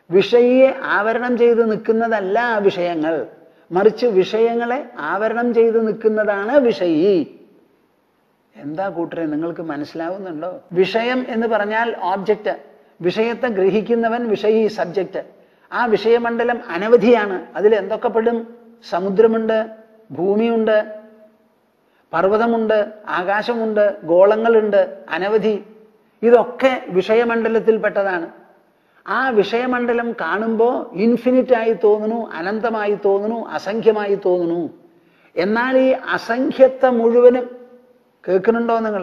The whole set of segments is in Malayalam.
വിഷയിയെ ആവരണം ചെയ്ത് നിൽക്കുന്നതല്ല ആ വിഷയങ്ങൾ മറിച്ച് വിഷയങ്ങളെ ആവരണം ചെയ്ത് നിൽക്കുന്നതാണ് വിഷയി എന്താ കൂട്ടരെ നിങ്ങൾക്ക് മനസ്സിലാവുന്നുണ്ടോ വിഷയം എന്ന് പറഞ്ഞാൽ ഓബ്ജക്റ്റ് വിഷയത്തെ ഗ്രഹിക്കുന്നവൻ വിഷയി സബ്ജക്റ്റ് ആ വിഷയമണ്ഡലം അനവധിയാണ് അതിൽ എന്തൊക്കെ പെടും സമുദ്രമുണ്ട് ഭൂമിയുണ്ട് പർവ്വതമുണ്ട് ആകാശമുണ്ട് ഗോളങ്ങളുണ്ട് അനവധി ഇതൊക്കെ വിഷയമണ്ഡലത്തിൽപ്പെട്ടതാണ് ആ വിഷയമണ്ഡലം കാണുമ്പോൾ ഇൻഫിനിറ്റ് ആയി തോന്നുന്നു അനന്തമായി തോന്നുന്നു അസംഖ്യമായി തോന്നുന്നു എന്നാൽ ഈ അസംഖ്യത്തെ മുഴുവനും കേൾക്കുന്നുണ്ടോ നിങ്ങൾ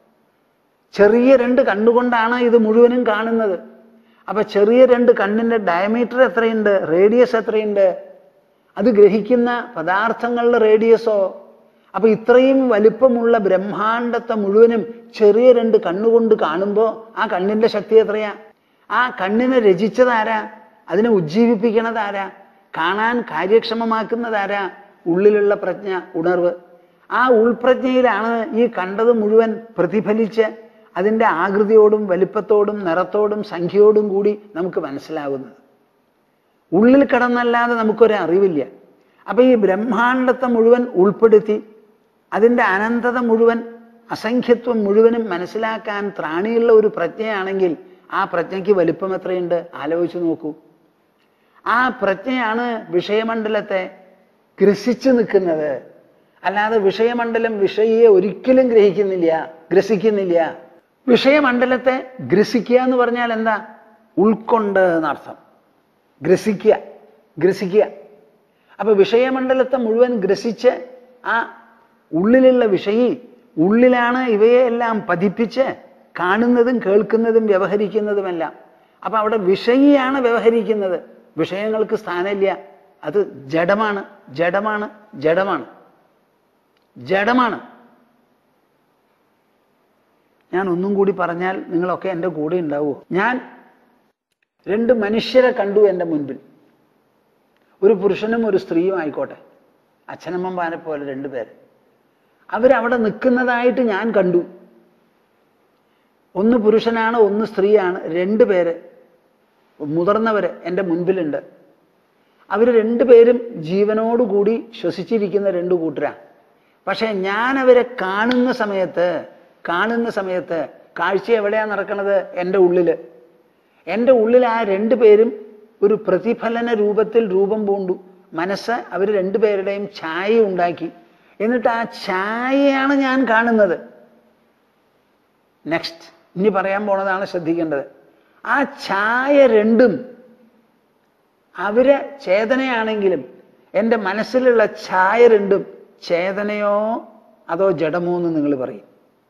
ചെറിയ രണ്ട് കണ്ണുകൊണ്ടാണ് ഇത് മുഴുവനും കാണുന്നത് അപ്പൊ ചെറിയ രണ്ട് കണ്ണിന്റെ ഡയമീറ്റർ എത്രയുണ്ട് റേഡിയസ് എത്രയുണ്ട് അത് ഗ്രഹിക്കുന്ന പദാർത്ഥങ്ങളുടെ റേഡിയസോ അപ്പൊ ഇത്രയും വലിപ്പമുള്ള ബ്രഹ്മാണ്ടത്തെ മുഴുവനും ചെറിയ രണ്ട് കണ്ണുകൊണ്ട് കാണുമ്പോൾ ആ കണ്ണിന്റെ ശക്തി എത്രയാ ആ കണ്ണിനെ രചിച്ചതാരാ അതിനെ ഉജ്ജീവിപ്പിക്കണതാരാ കാണാൻ കാര്യക്ഷമമാക്കുന്നതാരാ ഉള്ളിലുള്ള പ്രജ്ഞ ഉണർവ് ആ ഉൾപ്രജ്ഞയിലാണ് ഈ കണ്ടത് മുഴുവൻ പ്രതിഫലിച്ച് അതിൻ്റെ ആകൃതിയോടും വലിപ്പത്തോടും നിറത്തോടും സംഖ്യയോടും കൂടി നമുക്ക് മനസ്സിലാവുന്നത് ഉള്ളിൽ കിടന്നല്ലാതെ നമുക്കൊരു അറിവില്ല അപ്പൊ ഈ ബ്രഹ്മാണ്ടത്തെ മുഴുവൻ ഉൾപ്പെടുത്തി അതിൻ്റെ അനന്തത മുഴുവൻ അസംഖ്യത്വം മുഴുവനും മനസ്സിലാക്കാൻ ത്രാണിയുള്ള ഒരു പ്രജ്ഞയാണെങ്കിൽ ആ പ്രജ്ഞയ്ക്ക് വലിപ്പം എത്രയുണ്ട് ആലോചിച്ച് നോക്കൂ ആ പ്രജ്ഞയാണ് വിഷയമണ്ഡലത്തെ ഗ്രസിച്ചു നിൽക്കുന്നത് അല്ലാതെ വിഷയമണ്ഡലം വിഷയെ ഒരിക്കലും ഗ്രഹിക്കുന്നില്ല ഗ്രസിക്കുന്നില്ല വിഷയമണ്ഡലത്തെ ഗ്രസിക്കുക എന്ന് പറഞ്ഞാൽ എന്താ ഉൾക്കൊണ്ട് എന്നർത്ഥം ഗ്രസിക്കുക ഗ്രസിക്കുക അപ്പൊ വിഷയമണ്ഡലത്തെ മുഴുവൻ ഗ്രസിച്ച് ആ ഉള്ളിലുള്ള വിഷയി ഉള്ളിലാണ് ഇവയെല്ലാം പതിപ്പിച്ച് കാണുന്നതും കേൾക്കുന്നതും വ്യവഹരിക്കുന്നതുമെല്ലാം അപ്പൊ അവിടെ വിഷയിയാണ് വ്യവഹരിക്കുന്നത് വിഷയങ്ങൾക്ക് സ്ഥാനമില്ല അത് ജഡമാണ് ജഡമാണ് ജഡമാണ് ജഡമാണ് ഞാൻ ഒന്നും കൂടി പറഞ്ഞാൽ നിങ്ങളൊക്കെ എൻ്റെ കൂടെ ഉണ്ടാവുമോ ഞാൻ രണ്ട് മനുഷ്യരെ കണ്ടു എൻ്റെ മുൻപിൽ ഒരു പുരുഷനും ഒരു സ്ത്രീയും ആയിക്കോട്ടെ അച്ഛനമ്മമാരെ പോലെ രണ്ടുപേര് അവരവിടെ നിൽക്കുന്നതായിട്ട് ഞാൻ കണ്ടു ഒന്ന് പുരുഷനാണ് ഒന്ന് സ്ത്രീയാണ് രണ്ട് പേര് മുതിർന്നവര് എൻ്റെ മുൻപിലുണ്ട് അവർ രണ്ടുപേരും ജീവനോടുകൂടി ശ്വസിച്ചിരിക്കുന്ന രണ്ടു കൂട്ടരാ പക്ഷെ ഞാൻ അവരെ കാണുന്ന സമയത്ത് കാണുന്ന സമയത്ത് കാഴ്ച എവിടെയാ നടക്കുന്നത് എൻ്റെ ഉള്ളില് എൻ്റെ ഉള്ളിൽ ആ രണ്ടു പേരും ഒരു പ്രതിഫലന രൂപത്തിൽ രൂപം പൂണ്ടു മനസ്സ് അവർ രണ്ടുപേരുടെയും ഛായ ഉണ്ടാക്കി എന്നിട്ട് ആ ഛായയാണ് ഞാൻ കാണുന്നത് നെക്സ്റ്റ് ഇനി പറയാൻ പോണതാണ് ശ്രദ്ധിക്കേണ്ടത് ആ ഛായ രണ്ടും അവര് ചേതനയാണെങ്കിലും എൻ്റെ മനസ്സിലുള്ള ഛായ രണ്ടും ചേതനയോ അതോ ജഡമോ എന്ന് നിങ്ങൾ പറയും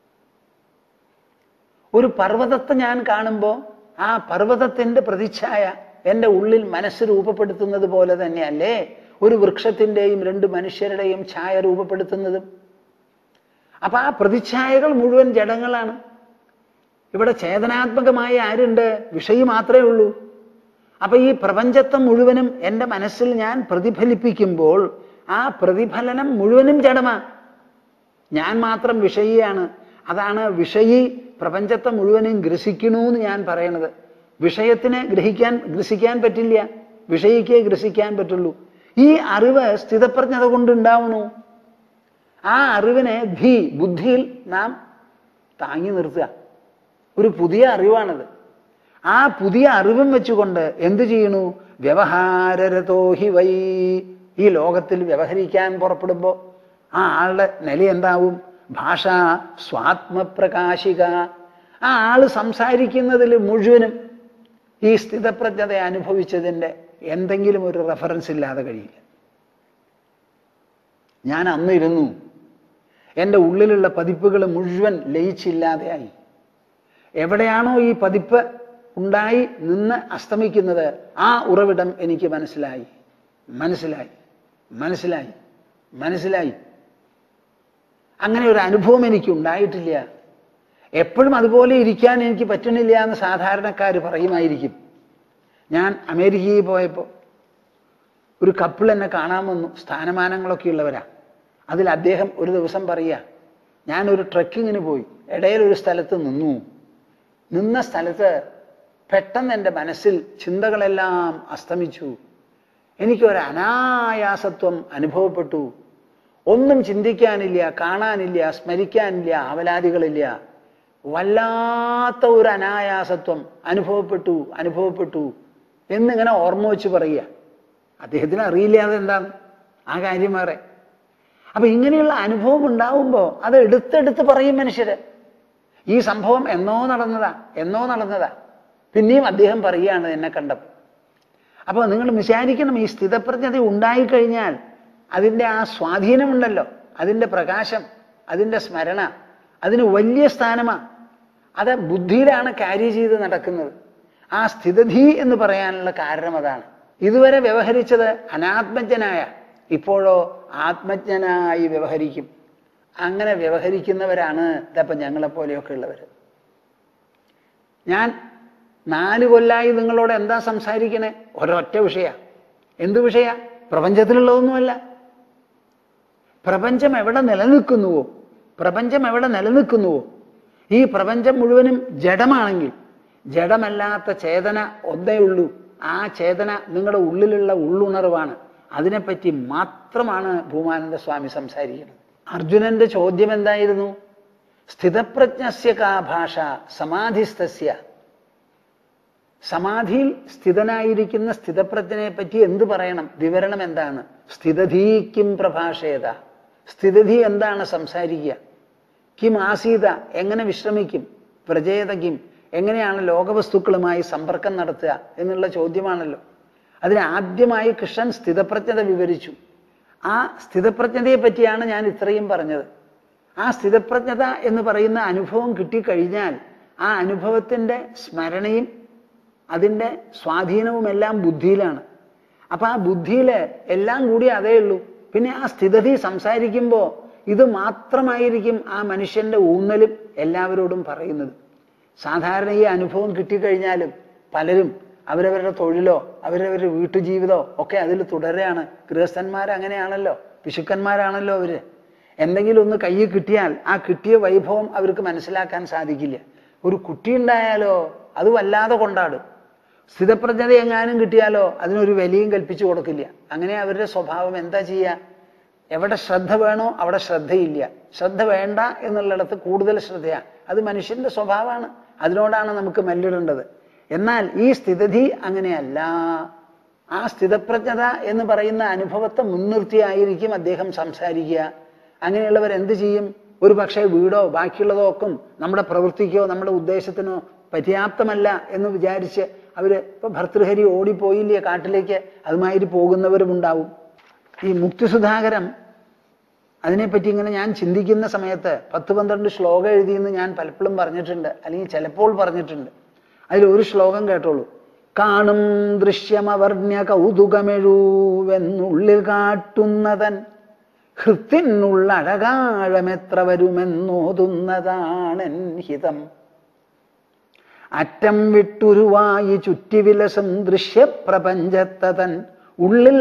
ഒരു പർവ്വതത്തെ ഞാൻ കാണുമ്പോൾ ആ പർവ്വതത്തിന്റെ പ്രതിച്ഛായ എൻ്റെ ഉള്ളിൽ മനസ്സ് രൂപപ്പെടുത്തുന്നത് പോലെ തന്നെയല്ലേ ഒരു വൃക്ഷത്തിൻ്റെയും രണ്ട് മനുഷ്യരുടെയും ഛായ രൂപപ്പെടുത്തുന്നതും അപ്പൊ ആ പ്രതിച്ഛായകൾ മുഴുവൻ ജഡങ്ങളാണ് ഇവിടെ ചേതനാത്മകമായ ആരുണ്ട് വിഷയി മാത്രമേ ഉള്ളൂ അപ്പൊ ഈ പ്രപഞ്ചത്തെ മുഴുവനും എൻ്റെ മനസ്സിൽ ഞാൻ പ്രതിഫലിപ്പിക്കുമ്പോൾ ആ പ്രതിഫലനം മുഴുവനും ജഡമാ ഞാൻ മാത്രം വിഷയിയാണ് അതാണ് വിഷയി പ്രപഞ്ചത്തെ മുഴുവനും ഗ്രസിക്കണു എന്ന് ഞാൻ പറയണത് വിഷയത്തിനെ ഗ്രഹിക്കാൻ ഗ്രസിക്കാൻ പറ്റില്ല വിഷയിക്കേ ഗ്രസിക്കാൻ പറ്റുള്ളൂ ഈ അറിവ് സ്ഥിതപ്രജ്ഞത കൊണ്ടുണ്ടാവണു ആ അറിവിനെ ധീ ബുദ്ധിയിൽ നാം താങ്ങി നിർത്തുക ഒരു പുതിയ അറിവാണത് ആ പുതിയ അറിവും വെച്ചുകൊണ്ട് എന്തു ചെയ്യണു വ്യവഹാരരതോഹി വൈ ഈ ലോകത്തിൽ വ്യവഹരിക്കാൻ പുറപ്പെടുമ്പോൾ ആ ആളുടെ നില എന്താവും ഭാഷ സ്വാത്മപ്രകാശിക ആ ആള് സംസാരിക്കുന്നതിൽ മുഴുവനും ഈ സ്ഥിതപ്രജ്ഞത അനുഭവിച്ചതിൻ്റെ എന്തെങ്കിലും ഒരു റെഫറൻസ് ഇല്ലാതെ കഴിയില്ല ഞാൻ അന്നിരുന്നു എൻ്റെ ഉള്ളിലുള്ള പതിപ്പുകൾ മുഴുവൻ ലയിച്ചില്ലാതെയായി എവിടെയാണോ ഈ പതിപ്പ് ഉണ്ടായി നിന്ന് അസ്തമിക്കുന്നത് ആ ഉറവിടം എനിക്ക് മനസ്സിലായി മനസ്സിലായി മനസ്സിലായി മനസ്സിലായി അങ്ങനെ ഒരു അനുഭവം എനിക്ക് ഉണ്ടായിട്ടില്ല എപ്പോഴും അതുപോലെ ഇരിക്കാൻ എനിക്ക് പറ്റണില്ല എന്ന് സാധാരണക്കാർ പറയുമായിരിക്കും ഞാൻ അമേരിക്കയിൽ പോയപ്പോൾ ഒരു കപ്പിൾ എന്നെ കാണാൻ വന്നു സ്ഥാനമാനങ്ങളൊക്കെ ഉള്ളവരാ അതിൽ അദ്ദേഹം ഒരു ദിവസം പറയുക ഞാനൊരു ട്രക്കിങ്ങിന് പോയി ഇടയിൽ ഒരു സ്ഥലത്ത് നിന്നു നിന്ന സ്ഥലത്ത് പെട്ടെന്ന് എൻ്റെ മനസ്സിൽ ചിന്തകളെല്ലാം അസ്തമിച്ചു എനിക്കൊരു അനായാസത്വം അനുഭവപ്പെട്ടു ഒന്നും ചിന്തിക്കാനില്ല കാണാനില്ല സ്മരിക്കാനില്ല ആവലാദികളില്ല വല്ലാത്ത ഒരു അനായാസത്വം അനുഭവപ്പെട്ടു അനുഭവപ്പെട്ടു എന്നിങ്ങനെ ഓർമ്മ വെച്ച് പറയുക അദ്ദേഹത്തിന് അറിയില്ല അതെന്താണ് ആ കാര്യം വേറെ അപ്പൊ ഇങ്ങനെയുള്ള അനുഭവം ഉണ്ടാവുമ്പോൾ അത് എടുത്തെടുത്ത് പറയും മനുഷ്യര് ഈ സംഭവം എന്നോ നടന്നതാ എന്നോ നടന്നതാ പിന്നെയും അദ്ദേഹം പറയുകയാണ് എന്നെ കണ്ടപ്പോൾ അപ്പോൾ നിങ്ങൾ വിചാരിക്കണം ഈ സ്ഥിതപ്രജ്ഞത ഉണ്ടായിക്കഴിഞ്ഞാൽ അതിൻ്റെ ആ സ്വാധീനമുണ്ടല്ലോ അതിൻ്റെ പ്രകാശം അതിൻ്റെ സ്മരണ അതിന് വലിയ സ്ഥാനമാണ് അത് ബുദ്ധിയിലാണ് ക്യാരി ചെയ്ത് നടക്കുന്നത് ആ സ്ഥിതധി എന്ന് പറയാനുള്ള കാരണം അതാണ് ഇതുവരെ വ്യവഹരിച്ചത് അനാത്മജ്ഞനായ ഇപ്പോഴോ ആത്മജ്ഞനായി വ്യവഹരിക്കും അങ്ങനെ വ്യവഹരിക്കുന്നവരാണ് ഇതപ്പം ഞങ്ങളെപ്പോലെയൊക്കെ ഉള്ളവർ ഞാൻ നാല് കൊല്ലായി നിങ്ങളോട് എന്താ സംസാരിക്കണേ ഒരൊറ്റ വിഷയ എന്ത് വിഷയ പ്രപഞ്ചത്തിലുള്ളതൊന്നുമല്ല പ്രപഞ്ചം എവിടെ നിലനിൽക്കുന്നുവോ പ്രപഞ്ചം എവിടെ നിലനിൽക്കുന്നുവോ ഈ പ്രപഞ്ചം മുഴുവനും ജഡമാണെങ്കിൽ ജഡമല്ലാത്ത ചേതന ഒന്നേ ഉള്ളൂ ആ ചേതന നിങ്ങളുടെ ഉള്ളിലുള്ള ഉള്ളുണർവാണ് അതിനെപ്പറ്റി മാത്രമാണ് ഭൂമാനന്ദ സ്വാമി സംസാരിക്കുന്നത് അർജുനന്റെ ചോദ്യം എന്തായിരുന്നു സ്ഥിതപ്രജ്ഞസ്യ കാ ഭാഷ സമാധിസ്ഥസ്യ സമാധിയിൽ സ്ഥിതനായിരിക്കുന്ന സ്ഥിതപ്രജ്ഞനെ പറ്റി എന്ത് പറയണം വിവരണം എന്താണ് സ്ഥിതധീക്കും പ്രഭാഷേത സ്ഥിതധി എന്താണ് സംസാരിക്കുക കിം ആസീത എങ്ങനെ വിശ്രമിക്കും പ്രജേത കിം എങ്ങനെയാണ് ലോകവസ്തുക്കളുമായി സമ്പർക്കം നടത്തുക എന്നുള്ള ചോദ്യമാണല്ലോ അതിന് ആദ്യമായി കൃഷ്ണൻ സ്ഥിതപ്രജ്ഞത വിവരിച്ചു ആ സ്ഥിതപ്രജ്ഞതയെ പറ്റിയാണ് ഞാൻ ഇത്രയും പറഞ്ഞത് ആ സ്ഥിതപ്രജ്ഞത എന്ന് പറയുന്ന അനുഭവം കിട്ടിക്കഴിഞ്ഞാൽ ആ അനുഭവത്തിൻ്റെ സ്മരണയും അതിൻ്റെ സ്വാധീനവുമെല്ലാം ബുദ്ധിയിലാണ് അപ്പൊ ആ ബുദ്ധിയിൽ എല്ലാം കൂടി അതേ ഉള്ളൂ പിന്നെ ആ സ്ഥിതതി സംസാരിക്കുമ്പോൾ ഇത് മാത്രമായിരിക്കും ആ മനുഷ്യന്റെ ഊന്നലും എല്ലാവരോടും പറയുന്നത് സാധാരണ ഈ അനുഭവം കിട്ടിക്കഴിഞ്ഞാലും പലരും അവരവരുടെ തൊഴിലോ അവരവരുടെ വീട്ടുജീവിതമോ ഒക്കെ അതിൽ തുടരുകയാണ് ഗൃഹസ്ഥന്മാർ അങ്ങനെയാണല്ലോ പിശുക്കന്മാരാണല്ലോ അവര് എന്തെങ്കിലും ഒന്ന് കയ്യിൽ കിട്ടിയാൽ ആ കിട്ടിയ വൈഭവം അവർക്ക് മനസ്സിലാക്കാൻ സാധിക്കില്ല ഒരു കുട്ടി ഉണ്ടായാലോ അത് വല്ലാതെ കൊണ്ടാടും സ്ഥിതപ്രജ്ഞത എങ്ങാനും കിട്ടിയാലോ അതിനൊരു വിലയും കൽപ്പിച്ചു കൊടുക്കില്ല അങ്ങനെ അവരുടെ സ്വഭാവം എന്താ ചെയ്യുക എവിടെ ശ്രദ്ധ വേണോ അവിടെ ശ്രദ്ധയില്ല ശ്രദ്ധ വേണ്ട എന്നുള്ളിടത്ത് കൂടുതൽ ശ്രദ്ധയാണ് അത് മനുഷ്യന്റെ സ്വഭാവമാണ് അതിനോടാണ് നമുക്ക് മല്ലിടേണ്ടത് എന്നാൽ ഈ സ്ഥിതധി അങ്ങനെയല്ല ആ സ്ഥിതപ്രജ്ഞത എന്ന് പറയുന്ന അനുഭവത്തെ മുൻനിർത്തിയായിരിക്കും അദ്ദേഹം സംസാരിക്കുക അങ്ങനെയുള്ളവർ എന്ത് ചെയ്യും ഒരു പക്ഷേ വീടോ ബാക്കിയുള്ളതോ ഒക്കെ നമ്മുടെ പ്രവൃത്തിക്കോ നമ്മുടെ ഉദ്ദേശത്തിനോ പര്യാപ്തമല്ല എന്ന് വിചാരിച്ച് അവര് ഇപ്പൊ ഭർതൃഹരി ഓടിപ്പോയില്ലേ കാട്ടിലേക്ക് അതുമാതിരി പോകുന്നവരും ഉണ്ടാവും ഈ മുക്തിസുധാകരം അതിനെപ്പറ്റി ഇങ്ങനെ ഞാൻ ചിന്തിക്കുന്ന സമയത്ത് പത്ത് പന്ത്രണ്ട് ശ്ലോകം എഴുതിയെന്ന് ഞാൻ പലപ്പോഴും പറഞ്ഞിട്ടുണ്ട് അല്ലെങ്കിൽ ചിലപ്പോൾ പറഞ്ഞിട്ടുണ്ട് അതിൽ ഒരു ശ്ലോകം കേട്ടോളൂ കാണും ദൃശ്യമവർണ്യ കൗതുകമെഴുവെന്നുള്ളിൽ കാട്ടുന്നതൻ ഹൃത്തിനുള്ള അഴകാഴമെത്ര വരുമെന്നോതുന്നതാണെൻ ഹിതം അറ്റം വിട്ടുരുവായി ചുറ്റിവിലസം ദൃശ്യപ്രപഞ്ചത്തതൻ ഉള്ളിൽ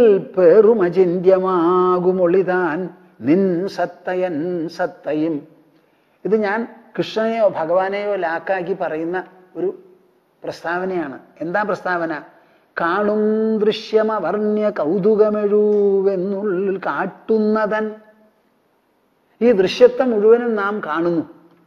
പേറുമചിന്യമാകുമൊളിതാൻ നിൻ സത്തയൻ സത്തയും ഇത് ഞാൻ കൃഷ്ണനെയോ ഭഗവാനെയോ ലാക്കാക്കി പറയുന്ന ഒരു പ്രസ്താവനയാണ് എന്താ പ്രസ്താവന കാണും ദൃശ്യമവർണ്യ കൗതുകമെഴുവെന്നുള്ളിൽ കാട്ടുന്നതൻ ഈ ദൃശ്യത്തെ മുഴുവനും നാം കാണുന്നു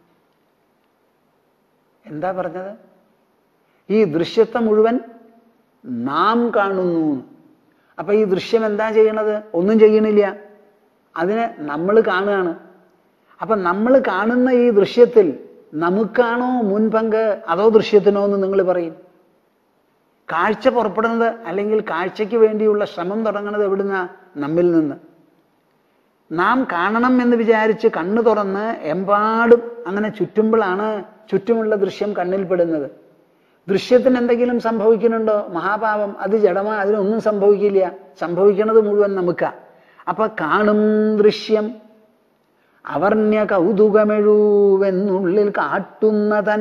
എന്താ പറഞ്ഞത് ഈ ദൃശ്യത്തെ മുഴുവൻ നാം കാണുന്നു അപ്പൊ ഈ ദൃശ്യം എന്താ ചെയ്യണത് ഒന്നും ചെയ്യണില്ല അതിനെ നമ്മൾ കാണുകയാണ് അപ്പൊ നമ്മൾ കാണുന്ന ഈ ദൃശ്യത്തിൽ നമുക്കാണോ മുൻപങ്ക് അതോ ദൃശ്യത്തിനോ എന്ന് നിങ്ങൾ പറയും കാഴ്ച പുറപ്പെടുന്നത് അല്ലെങ്കിൽ കാഴ്ചയ്ക്ക് വേണ്ടിയുള്ള ശ്രമം തുടങ്ങുന്നത് എവിടുന്ന നമ്മിൽ നിന്ന് നാം കാണണം എന്ന് വിചാരിച്ച് കണ്ണു തുറന്ന് എമ്പാടും അങ്ങനെ ചുറ്റുമ്പോഴാണ് ചുറ്റുമുള്ള ദൃശ്യം കണ്ണിൽപ്പെടുന്നത് ദൃശ്യത്തിന് എന്തെങ്കിലും സംഭവിക്കുന്നുണ്ടോ മഹാപാപം അത് ജഡമാ അതിനൊന്നും സംഭവിക്കില്ല സംഭവിക്കുന്നത് മുഴുവൻ നമുക്കാ അപ്പൊ കാണും ദൃശ്യം അവർണ്യ കൗതുകമെഴുവെന്നുള്ളിൽ കാട്ടുന്നതൻ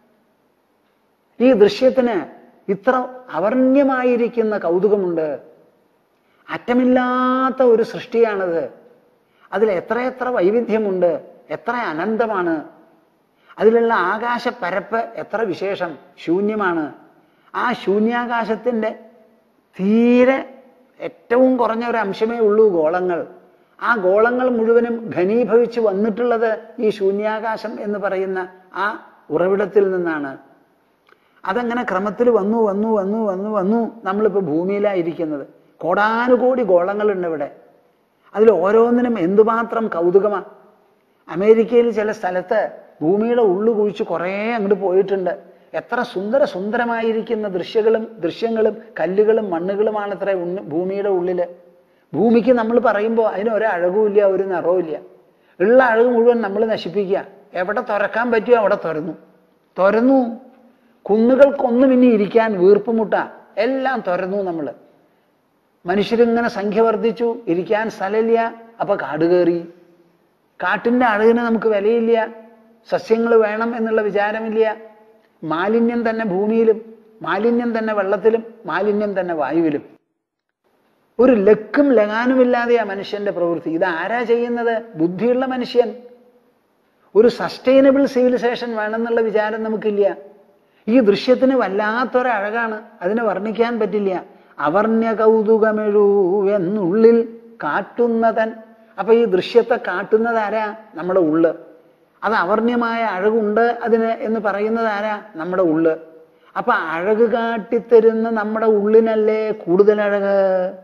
ഈ ദൃശ്യത്തിന് ഇത്ര അവർണ്യമായിരിക്കുന്ന കൗതുകമുണ്ട് അറ്റമില്ലാത്ത ഒരു സൃഷ്ടിയാണത് അതിൽ എത്രയെത്ര വൈവിധ്യമുണ്ട് എത്ര അനന്തമാണ് അതിലുള്ള ആകാശപ്പരപ്പ് എത്ര വിശേഷം ശൂന്യമാണ് ആ ശൂന്യാകാശത്തിന്റെ തീരെ ഏറ്റവും കുറഞ്ഞ ഒരു അംശമേ ഉള്ളൂ ഗോളങ്ങൾ ആ ഗോളങ്ങൾ മുഴുവനും ഘനീഭവിച്ച് വന്നിട്ടുള്ളത് ഈ ശൂന്യാകാശം എന്ന് പറയുന്ന ആ ഉറവിടത്തിൽ നിന്നാണ് അതങ്ങനെ ക്രമത്തിൽ വന്നു വന്നു വന്നു വന്നു വന്നു നമ്മളിപ്പോൾ ഭൂമിയിലായിരിക്കുന്നത് കോടാനുകോടി ഗോളങ്ങളുണ്ട് ഇവിടെ അതിൽ ഓരോന്നിനും എന്തുമാത്രം കൗതുകമാണ് അമേരിക്കയിൽ ചില സ്ഥലത്ത് ഭൂമിയുടെ ഉള്ളു കുഴിച്ച് കുറേ അങ്ങോട്ട് പോയിട്ടുണ്ട് എത്ര സുന്ദര സുന്ദരമായിരിക്കുന്ന ദൃശ്യങ്ങളും ദൃശ്യങ്ങളും കല്ലുകളും മണ്ണുകളുമാണ് അത്ര ഭൂമിയുടെ ഉള്ളില് ഭൂമിക്ക് നമ്മൾ പറയുമ്പോൾ അതിന് ഒരു അഴകുമില്ല ഒരു നിറവും ഇല്ല ഉള്ള അഴക് മുഴുവൻ നമ്മൾ നശിപ്പിക്കുക എവിടെ തുറക്കാൻ പറ്റുമോ അവിടെ തുറന്നു തുറന്നു കുന്നുകൾക്കൊന്നും ഇനി ഇരിക്കാൻ വീർപ്പുമുട്ട എല്ലാം തുറന്നു നമ്മൾ മനുഷ്യരിങ്ങനെ സംഖ്യ വർദ്ധിച്ചു ഇരിക്കാൻ സ്ഥലമില്ല അപ്പൊ കാട് കയറി കാട്ടിന്റെ അഴകിന് നമുക്ക് വിലയില്ല സസ്യങ്ങൾ വേണം എന്നുള്ള വിചാരമില്ല മാലിന്യം തന്നെ ഭൂമിയിലും മാലിന്യം തന്നെ വെള്ളത്തിലും മാലിന്യം തന്നെ വായുവിലും ഒരു ലക്കും ലഗാനുമില്ലാതെയാ മനുഷ്യന്റെ പ്രവൃത്തി ഇത് ആരാ ചെയ്യുന്നത് ബുദ്ധിയുള്ള മനുഷ്യൻ ഒരു സസ്റ്റൈനബിൾ സിവിലൈസേഷൻ വേണമെന്നുള്ള വിചാരം നമുക്കില്ല ഈ ദൃശ്യത്തിന് വല്ലാത്തൊരഴകാണ് അതിനെ വർണ്ണിക്കാൻ പറ്റില്ല അവർണ്യ കൗതുകമെഴുവെന്നുള്ളിൽ കാട്ടുന്നതൻ അപ്പൊ ഈ ദൃശ്യത്തെ കാട്ടുന്നത് ആരാ നമ്മുടെ ഉള്ള് അത് അവർണ്യമായ അഴകുണ്ട് അതിന് എന്ന് പറയുന്നത് ആരാ നമ്മുടെ ഉള്ള് അപ്പൊ അഴക് കാട്ടിത്തരുന്ന നമ്മുടെ ഉള്ളിനല്ലേ കൂടുതൽ അഴക്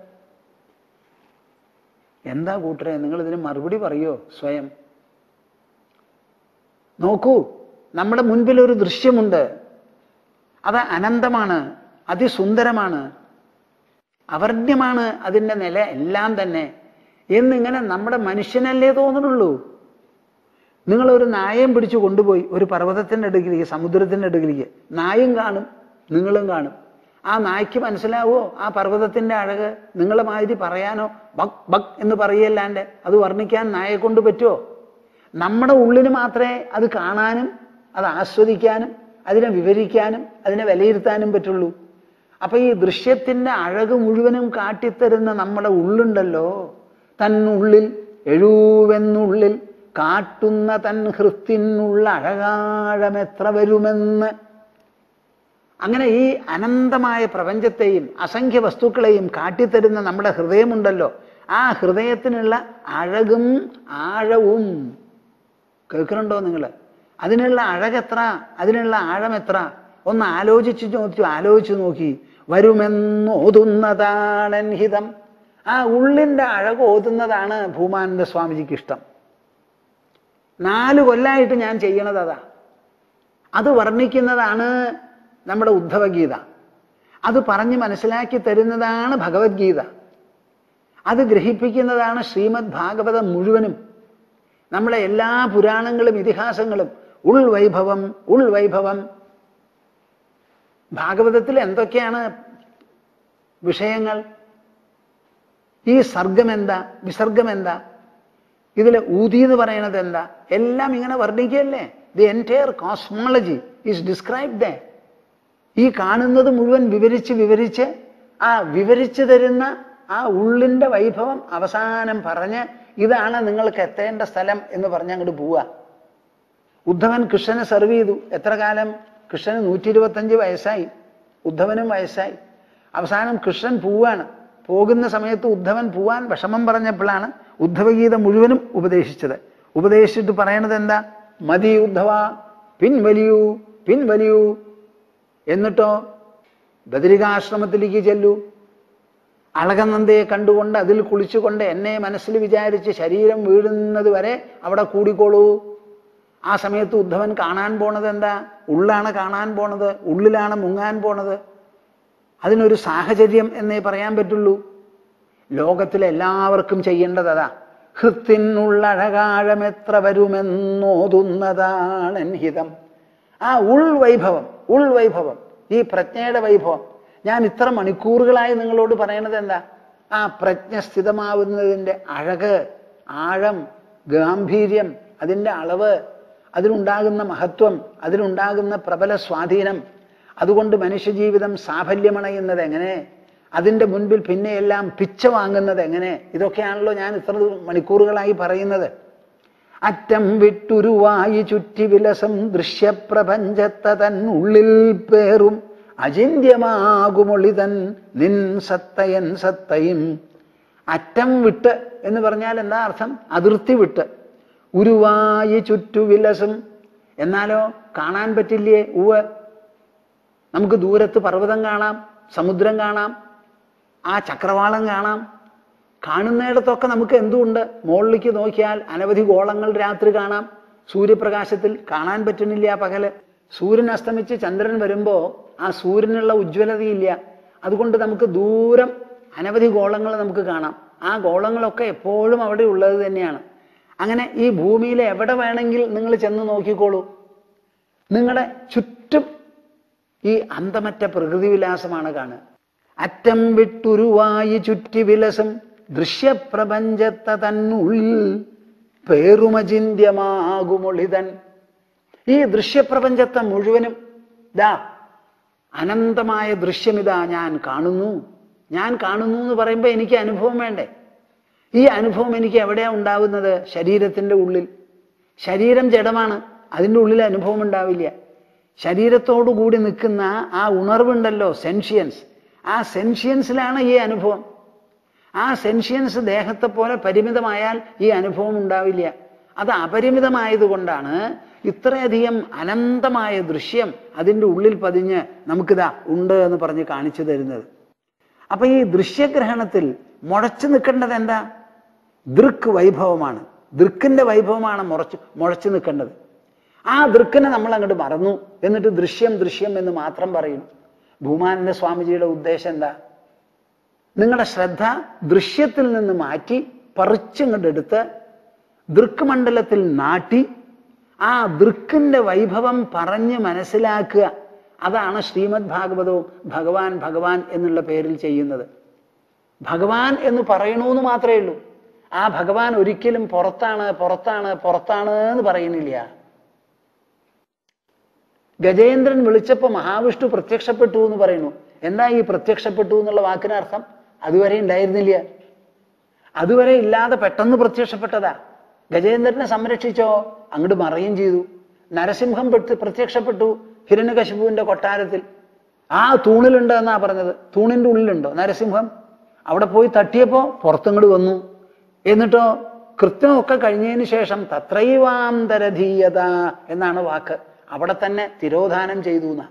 എന്താ കൂട്ടരെ നിങ്ങൾ ഇതിന് മറുപടി പറയോ സ്വയം നോക്കൂ നമ്മുടെ മുൻപിൽ ഒരു ദൃശ്യമുണ്ട് അത് അനന്തമാണ് അതിസുന്ദരമാണ് അവർണ്യമാണ് അതിൻ്റെ നില എല്ലാം തന്നെ എന്നിങ്ങനെ നമ്മുടെ മനുഷ്യനല്ലേ തോന്നുന്നുള്ളൂ നിങ്ങൾ ഒരു നായയും പിടിച്ചു കൊണ്ടുപോയി ഒരു പർവ്വതത്തിൻ്റെ അടുക്കിലേക്ക് സമുദ്രത്തിൻ്റെ അടുക്കിലേക്ക് നായും കാണും നിങ്ങളും കാണും ആ നായ്ക്ക് മനസ്സിലാവോ ആ പർവ്വതത്തിന്റെ അഴക് നിങ്ങളെ മാതിരി പറയാനോ ബക് ബക് എന്ന് പറയല്ലാണ്ട് അത് വർണ്ണിക്കാൻ നായെ കൊണ്ട് പറ്റുമോ നമ്മുടെ ഉള്ളിന് മാത്രമേ അത് കാണാനും അത് ആസ്വദിക്കാനും അതിനെ വിവരിക്കാനും അതിനെ വിലയിരുത്താനും പറ്റുള്ളൂ അപ്പൊ ഈ ദൃശ്യത്തിന്റെ അഴക് മുഴുവനും കാട്ടിത്തരുന്ന നമ്മുടെ ഉള്ളുണ്ടല്ലോ തന്നുള്ളിൽ എഴുവെന്നുള്ളിൽ കാട്ടുന്ന തൻ ഹൃത്തിനുള്ള അഴകാഴമെത്ര വരുമെന്ന് അങ്ങനെ ഈ അനന്തമായ പ്രപഞ്ചത്തെയും അസംഖ്യ വസ്തുക്കളെയും കാട്ടിത്തരുന്ന നമ്മുടെ ഹൃദയമുണ്ടല്ലോ ആ ഹൃദയത്തിനുള്ള അഴകും ആഴവും കേൾക്കുന്നുണ്ടോ നിങ്ങൾ അതിനുള്ള അഴകെത്ര അതിനുള്ള ആഴം എത്ര ഒന്ന് ആലോചിച്ച് നോക്കി ആലോചിച്ച് നോക്കി വരുമെന്നോതുന്നതാണ് ഹിതം ആ ഉള്ളിന്റെ അഴക് ഓതുന്നതാണ് ഭൂമാനന്ദ സ്വാമിജിക്ക് ഇഷ്ടം നാല് കൊല്ലായിട്ട് ഞാൻ ചെയ്യണത് അതാ അത് വർണ്ണിക്കുന്നതാണ് നമ്മുടെ ഉദ്ധവഗീത അത് പറഞ്ഞ് മനസ്സിലാക്കി തരുന്നതാണ് ഭഗവത്ഗീത അത് ഗ്രഹിപ്പിക്കുന്നതാണ് ശ്രീമദ് ഭാഗവതം മുഴുവനും നമ്മളെ എല്ലാ പുരാണങ്ങളും ഇതിഹാസങ്ങളും ഉൾവൈഭവം ഉൾവൈഭവം ഭാഗവതത്തിൽ എന്തൊക്കെയാണ് വിഷയങ്ങൾ ഈ സർഗം എന്താ വിസർഗം എന്താ ഇതിൽ ഊതി എന്ന് പറയണത് എന്താ എല്ലാം ഇങ്ങനെ വർണ്ണിക്കുകയല്ലേ the entire cosmology is describe the ഈ കാണുന്നത് മുഴുവൻ വിവരിച്ച് വിവരിച്ച് ആ വിവരിച്ചു തരുന്ന ആ ഉള്ളിന്റെ വൈഭവം അവസാനം പറഞ്ഞ് ഇതാണ് നിങ്ങൾക്ക് എത്തേണ്ട സ്ഥലം എന്ന് പറഞ്ഞ് അങ്ങോട്ട് പോവുക ഉദ്ധവൻ കൃഷ്ണനെ സെർവ് ചെയ്തു എത്ര കാലം കൃഷ്ണന് നൂറ്റി ഇരുപത്തഞ്ച് വയസ്സായി ഉദ്ധവനും വയസ്സായി അവസാനം കൃഷ്ണൻ പോവാണ് പോകുന്ന സമയത്ത് ഉദ്ധവൻ പോവാൻ വിഷമം പറഞ്ഞപ്പോഴാണ് ഉദ്ധവഗീത മുഴുവനും ഉപദേശിച്ചത് ഉപദേശിച്ചിട്ട് പറയണത് എന്താ മതി ഉദ്ധവ പിൻവലിയൂ പിൻവലിയൂ എന്നിട്ടോ ബദരികാശ്രമത്തിലേക്ക് ചെല്ലൂ അളകനന്ദയെ കണ്ടുകൊണ്ട് അതിൽ കുളിച്ചുകൊണ്ട് എന്നെ മനസ്സിൽ വിചാരിച്ച് ശരീരം വീഴുന്നത് വരെ അവിടെ കൂടിക്കോളൂ ആ സമയത്ത് ഉദ്ധവൻ കാണാൻ പോണത് എന്താ ഉള്ളാണ് കാണാൻ പോണത് ഉള്ളിലാണ് മുങ്ങാൻ പോണത് അതിനൊരു സാഹചര്യം എന്നേ പറയാൻ പറ്റുള്ളൂ ലോകത്തിലെ എല്ലാവർക്കും ചെയ്യേണ്ടത് അതാ ഹൃത്തിനുള്ള അഴകാഴമെത്ര വരുമെന്നോതുന്നതാണ് ഹിതം ആ ഉൾവൈഭവം ഉൾവൈഭവം ഈ പ്രജ്ഞയുടെ വൈഭവം ഞാൻ ഇത്ര മണിക്കൂറുകളായി നിങ്ങളോട് പറയണത് എന്താ ആ പ്രജ്ഞ സ്ഥിതമാവുന്നതിൻ്റെ അഴക് ആഴം ഗാംഭീര്യം അതിൻ്റെ അളവ് അതിനുണ്ടാകുന്ന മഹത്വം അതിനുണ്ടാകുന്ന പ്രബല സ്വാധീനം അതുകൊണ്ട് മനുഷ്യജീവിതം സാഫല്യമണയുന്നത് എങ്ങനെ അതിൻ്റെ മുൻപിൽ പിന്നെയെല്ലാം പിച്ച വാങ്ങുന്നത് എങ്ങനെ ഇതൊക്കെയാണല്ലോ ഞാൻ ഇത്ര മണിക്കൂറുകളായി പറയുന്നത് അറ്റം വിട്ടുരുവായി ചുറ്റി വിലസം ദൃശ്യപ്രപഞ്ചത്തെ തന്നുള്ളിൽ പേറും അചിന്യമാകുമൊളിതൻ നിൻ സത്തയൻ സത്തയും അറ്റം വിട്ട് എന്ന് പറഞ്ഞാൽ എന്താ അർത്ഥം അതിർത്തി വിട്ട് ഉരുവായി ചുറ്റുവിലസും എന്നാലോ കാണാൻ പറ്റില്ലേ ഉവ് നമുക്ക് ദൂരത്ത് പർവ്വതം കാണാം സമുദ്രം കാണാം ആ ചക്രവാളം കാണാം കാണുന്നിടത്തൊക്കെ നമുക്ക് എന്തുണ്ട് മുകളിലേക്ക് നോക്കിയാൽ അനവധി ഗോളങ്ങൾ രാത്രി കാണാം സൂര്യപ്രകാശത്തിൽ കാണാൻ പറ്റുന്നില്ല പകല് സൂര്യൻ അസ്തമിച്ച് ചന്ദ്രൻ വരുമ്പോ ആ സൂര്യനുള്ള ഉജ്ജ്വലതയില്ല അതുകൊണ്ട് നമുക്ക് ദൂരം അനവധി ഗോളങ്ങൾ നമുക്ക് കാണാം ആ ഗോളങ്ങളൊക്കെ എപ്പോഴും അവിടെ ഉള്ളത് തന്നെയാണ് അങ്ങനെ ഈ ഭൂമിയിലെ എവിടെ വേണമെങ്കിൽ നിങ്ങൾ ചെന്ന് നോക്കിക്കോളൂ നിങ്ങളുടെ ചുറ്റും ഈ അന്തമറ്റ പ്രകൃതിവിലാസമാണ് കാണുക അറ്റം വിട്ടുരുവായി ചുറ്റി വിലസം ദൃശ്യപ്രപഞ്ചത്തെ തന്നുള്ളിൽ പേറുമചിന്യമാകുമൊളിതൻ ഈ ദൃശ്യപ്രപഞ്ചത്തെ മുഴുവനും ദാ അനന്തമായ ദൃശ്യമിതാ ഞാൻ കാണുന്നു ഞാൻ കാണുന്നു എന്ന് പറയുമ്പോൾ എനിക്ക് അനുഭവം വേണ്ടേ ഈ അനുഭവം എനിക്ക് എവിടെയാ ഉണ്ടാവുന്നത് ശരീരത്തിന്റെ ഉള്ളിൽ ശരീരം ജഡമാണ് അതിൻ്റെ ഉള്ളിൽ അനുഭവം ഉണ്ടാവില്ല ശരീരത്തോടു കൂടി നിൽക്കുന്ന ആ ഉണർവുണ്ടല്ലോ സെൻഷ്യൻസ് ആ സെൻഷ്യൻസിലാണ് ഈ അനുഭവം ആ സെൻഷ്യൻസ് ദേഹത്തെ പോലെ പരിമിതമായാൽ ഈ അനുഭവം ഉണ്ടാവില്ല അത് അപരിമിതമായതുകൊണ്ടാണ് ഇത്രയധികം അനന്തമായ ദൃശ്യം അതിൻ്റെ ഉള്ളിൽ പതിഞ്ഞ് നമുക്കിതാ ഉണ്ട് എന്ന് പറഞ്ഞ് കാണിച്ചു തരുന്നത് അപ്പൊ ഈ ദൃശ്യഗ്രഹണത്തിൽ മുഴച്ചു നിൽക്കേണ്ടത് എന്താ ദൃക്ക് വൈഭവമാണ് ദൃക്കിന്റെ വൈഭവമാണ് മുറച്ച് മുഴച്ചു നിൽക്കേണ്ടത് ആ ദൃക്കിനെ നമ്മൾ അങ്ങോട്ട് മറന്നു എന്നിട്ട് ദൃശ്യം ദൃശ്യം എന്ന് മാത്രം പറയുന്നു ഭൂമാനന്ദ സ്വാമിജിയുടെ ഉദ്ദേശം എന്താ നിങ്ങളുടെ ശ്രദ്ധ ദൃശ്യത്തിൽ നിന്ന് മാറ്റി പറിച്ചിങ്ങോട്ട് എടുത്ത് ദൃക്ക് മണ്ഡലത്തിൽ നാട്ടി ആ ദൃക്കിന്റെ വൈഭവം പറഞ്ഞ് മനസ്സിലാക്കുക അതാണ് ശ്രീമദ് ഭാഗവതവും ഭഗവാൻ ഭഗവാൻ എന്നുള്ള പേരിൽ ചെയ്യുന്നത് ഭഗവാൻ എന്ന് പറയണമെന്ന് മാത്രമേ ഉള്ളൂ ആ ഭഗവാൻ ഒരിക്കലും പുറത്താണ് പുറത്താണ് പുറത്താണ് എന്ന് പറയുന്നില്ല ഗജേന്ദ്രൻ വിളിച്ചപ്പോ മഹാവിഷ്ണു പ്രത്യക്ഷപ്പെട്ടു എന്ന് പറയുന്നു എന്താ ഈ പ്രത്യക്ഷപ്പെട്ടു എന്നുള്ള വാക്കിന് അർത്ഥം അതുവരെ ഉണ്ടായിരുന്നില്ല അതുവരെ ഇല്ലാതെ പെട്ടെന്ന് പ്രത്യക്ഷപ്പെട്ടതാ ഗജേന്ദ്രനെ സംരക്ഷിച്ചോ അങ്ങോട്ട് മറയും ചെയ്തു നരസിംഹം പെട്ട് പ്രത്യക്ഷപ്പെട്ടു ഹിരണ്യകശിപുവിന്റെ കൊട്ടാരത്തിൽ ആ തൂണിലുണ്ട് എന്നാ പറഞ്ഞത് തൂണിന്റെ ഉള്ളിലുണ്ടോ നരസിംഹം അവിടെ പോയി തട്ടിയപ്പോ പുറത്തിങ്ങോട്ട് വന്നു എന്നിട്ടോ കൃത്യമൊക്കെ കഴിഞ്ഞതിന് ശേഷം തത്രൈവാന്തരധീയത എന്നാണ് വാക്ക് അവിടെ തന്നെ തിരോധാനം ചെയ്തു എന്നാ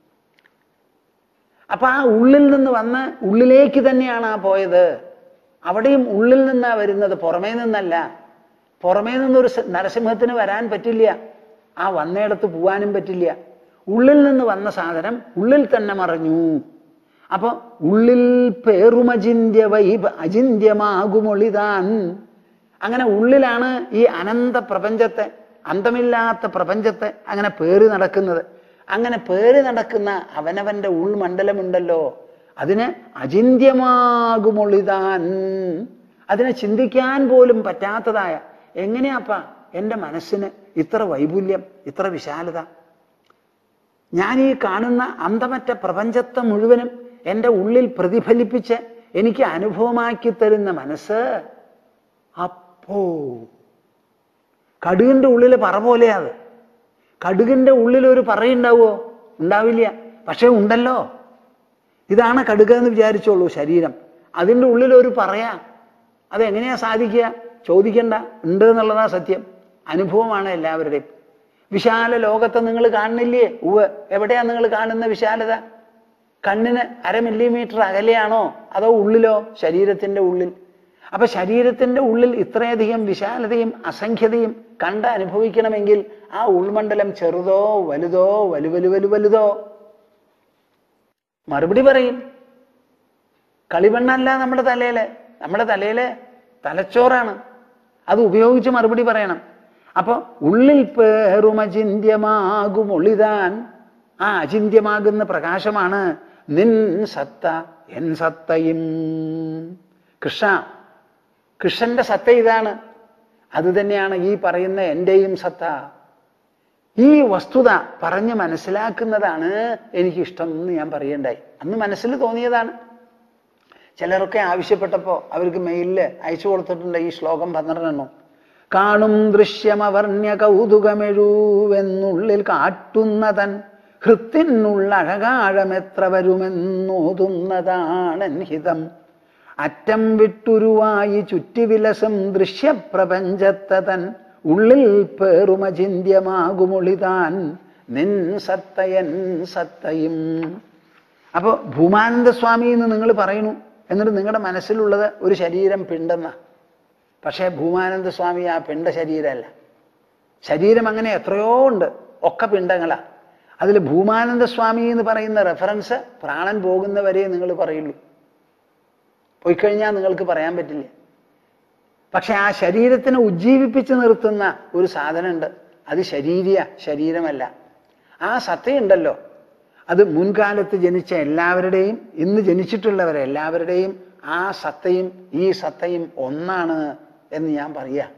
അപ്പൊ ആ ഉള്ളിൽ നിന്ന് വന്ന് ഉള്ളിലേക്ക് തന്നെയാണ് ആ പോയത് അവിടെയും ഉള്ളിൽ നിന്നാ വരുന്നത് പുറമേ നിന്നല്ല പുറമേ നിന്നൊരു സ- നരസിംഹത്തിന് വരാൻ പറ്റില്ല ആ വന്നയിടത്ത് പോവാനും പറ്റില്ല ഉള്ളിൽ നിന്ന് വന്ന സാധനം ഉള്ളിൽ തന്നെ മറഞ്ഞു അപ്പൊ ഉള്ളിൽ പേറുമചിന്യ വൈബ അചിന്യമാകുമൊളിതാൻ അങ്ങനെ ഉള്ളിലാണ് ഈ അനന്ത പ്രപഞ്ചത്തെ അന്തമില്ലാത്ത പ്രപഞ്ചത്തെ അങ്ങനെ പേറി നടക്കുന്നത് അങ്ങനെ പേറി നടക്കുന്ന അവനവന്റെ ഉൾമണ്ഡലമുണ്ടല്ലോ അതിന് അചിന്യമാകുമൊളിതാൻ അതിനെ ചിന്തിക്കാൻ പോലും പറ്റാത്തതായ എങ്ങനെയാപ്പാ എൻ്റെ മനസ്സിന് ഇത്ര വൈപുല്യം ഇത്ര വിശാലത ഞാൻ ഈ കാണുന്ന അന്തമറ്റ പ്രപഞ്ചത്തെ മുഴുവനും എൻ്റെ ഉള്ളിൽ പ്രതിഫലിപ്പിച്ച് എനിക്ക് അനുഭവമാക്കി തരുന്ന മനസ്സ് അപ്പോ കടുകിന്റെ ഉള്ളിൽ പറ പോലെയാ അത് കടുകിന്റെ ഉള്ളിൽ ഒരു പറയുണ്ടാവോ ഉണ്ടാവില്ല പക്ഷെ ഉണ്ടല്ലോ ഇതാണ് കടുക എന്ന് വിചാരിച്ചോളൂ ശരീരം അതിൻ്റെ ഉള്ളിൽ ഒരു പറയാ അതെങ്ങനെയാ സാധിക്കുക ചോദിക്കണ്ട ഉണ്ട് എന്നുള്ളതാ സത്യം അനുഭവമാണ് എല്ലാവരുടെയും വിശാല ലോകത്തെ നിങ്ങൾ കാണുന്നില്ലേ ഉവ് എവിടെയാ നിങ്ങൾ കാണുന്ന വിശാലത കണ്ണിന് അര മില്ലിമീറ്റർ അകലെയാണോ അതോ ഉള്ളിലോ ശരീരത്തിന്റെ ഉള്ളിൽ അപ്പൊ ശരീരത്തിന്റെ ഉള്ളിൽ ഇത്രയധികം വിശാലതയും അസംഖ്യതയും കണ്ട് അനുഭവിക്കണമെങ്കിൽ ആ ഉൾമണ്ഡലം ചെറുതോ വലുതോ വലു വലു വലു വലുതോ മറുപടി പറയും കളിമണ്ണല്ല നമ്മുടെ തലയില് നമ്മുടെ തലയില് തലച്ചോറാണ് അത് ഉപയോഗിച്ച് മറുപടി പറയണം അപ്പൊ ഉള്ളിൽ പേറും അചിന്യമാകും ഒളിതാൻ ആ അചിന്യമാകുന്ന പ്രകാശമാണ് നിൻ സത്ത എൻ സത്തയും കൃഷ്ണ കൃഷ്ണന്റെ സത്ത ഇതാണ് അത് തന്നെയാണ് ഈ പറയുന്ന എന്റെയും സത്ത ഈ വസ്തുത പറഞ്ഞ് മനസ്സിലാക്കുന്നതാണ് എനിക്കിഷ്ടം എന്ന് ഞാൻ പറയണ്ടായി അന്ന് മനസ്സിൽ തോന്നിയതാണ് ചിലരൊക്കെ ആവശ്യപ്പെട്ടപ്പോൾ അവർക്ക് മെയിലിൽ അയച്ചു കൊടുത്തിട്ടുണ്ട് ഈ ശ്ലോകം പന്ത്രണ്ടെണ്ണം കാണും ദൃശ്യമവർണ്യ കൗതുകമെഴുവെന്നുള്ളിൽ കാട്ടുന്നതൻ ഹൃത്തിനുള്ള അഴകാഴമെത്ര വരുമെന്നോതുന്നതാണൻ ഹിതം അറ്റം വിട്ടുരുവായി ചുറ്റിവിലസം ദൃശ്യപ്രപഞ്ചത്തതൻ ഉള്ളിൽ പേറുമചിന്യമാകുമൊളിതാൻ നിൻ സത്തയൻ സത്തയും അപ്പോൾ ഭൂമാനന്ദ സ്വാമി എന്ന് നിങ്ങൾ പറയുന്നു എന്നിട്ട് നിങ്ങളുടെ മനസ്സിലുള്ളത് ഒരു ശരീരം പിണ്ടെന്ന പക്ഷേ ഭൂമാനന്ദ സ്വാമി ആ പിണ്ട ശരീരമല്ല ശരീരം അങ്ങനെ എത്രയോ ഉണ്ട് ഒക്കെ പിണ്ടങ്ങളാ അതിൽ ഭൂമാനന്ദ സ്വാമി എന്ന് പറയുന്ന റെഫറൻസ് പ്രാണൻ പോകുന്നവരെ നിങ്ങൾ പറയുള്ളൂ പോയിക്കഴിഞ്ഞാൽ നിങ്ങൾക്ക് പറയാൻ പറ്റില്ല പക്ഷെ ആ ശരീരത്തിനെ ഉജ്ജീവിപ്പിച്ച് നിർത്തുന്ന ഒരു സാധനമുണ്ട് അത് ശരീരിയ ശരീരമല്ല ആ സത്തയുണ്ടല്ലോ അത് മുൻകാലത്ത് ജനിച്ച എല്ലാവരുടെയും ഇന്ന് ജനിച്ചിട്ടുള്ളവരെ എല്ലാവരുടെയും ആ സത്തയും ഈ സത്തയും ഒന്നാണ് എന്ന് ഞാൻ പറയാ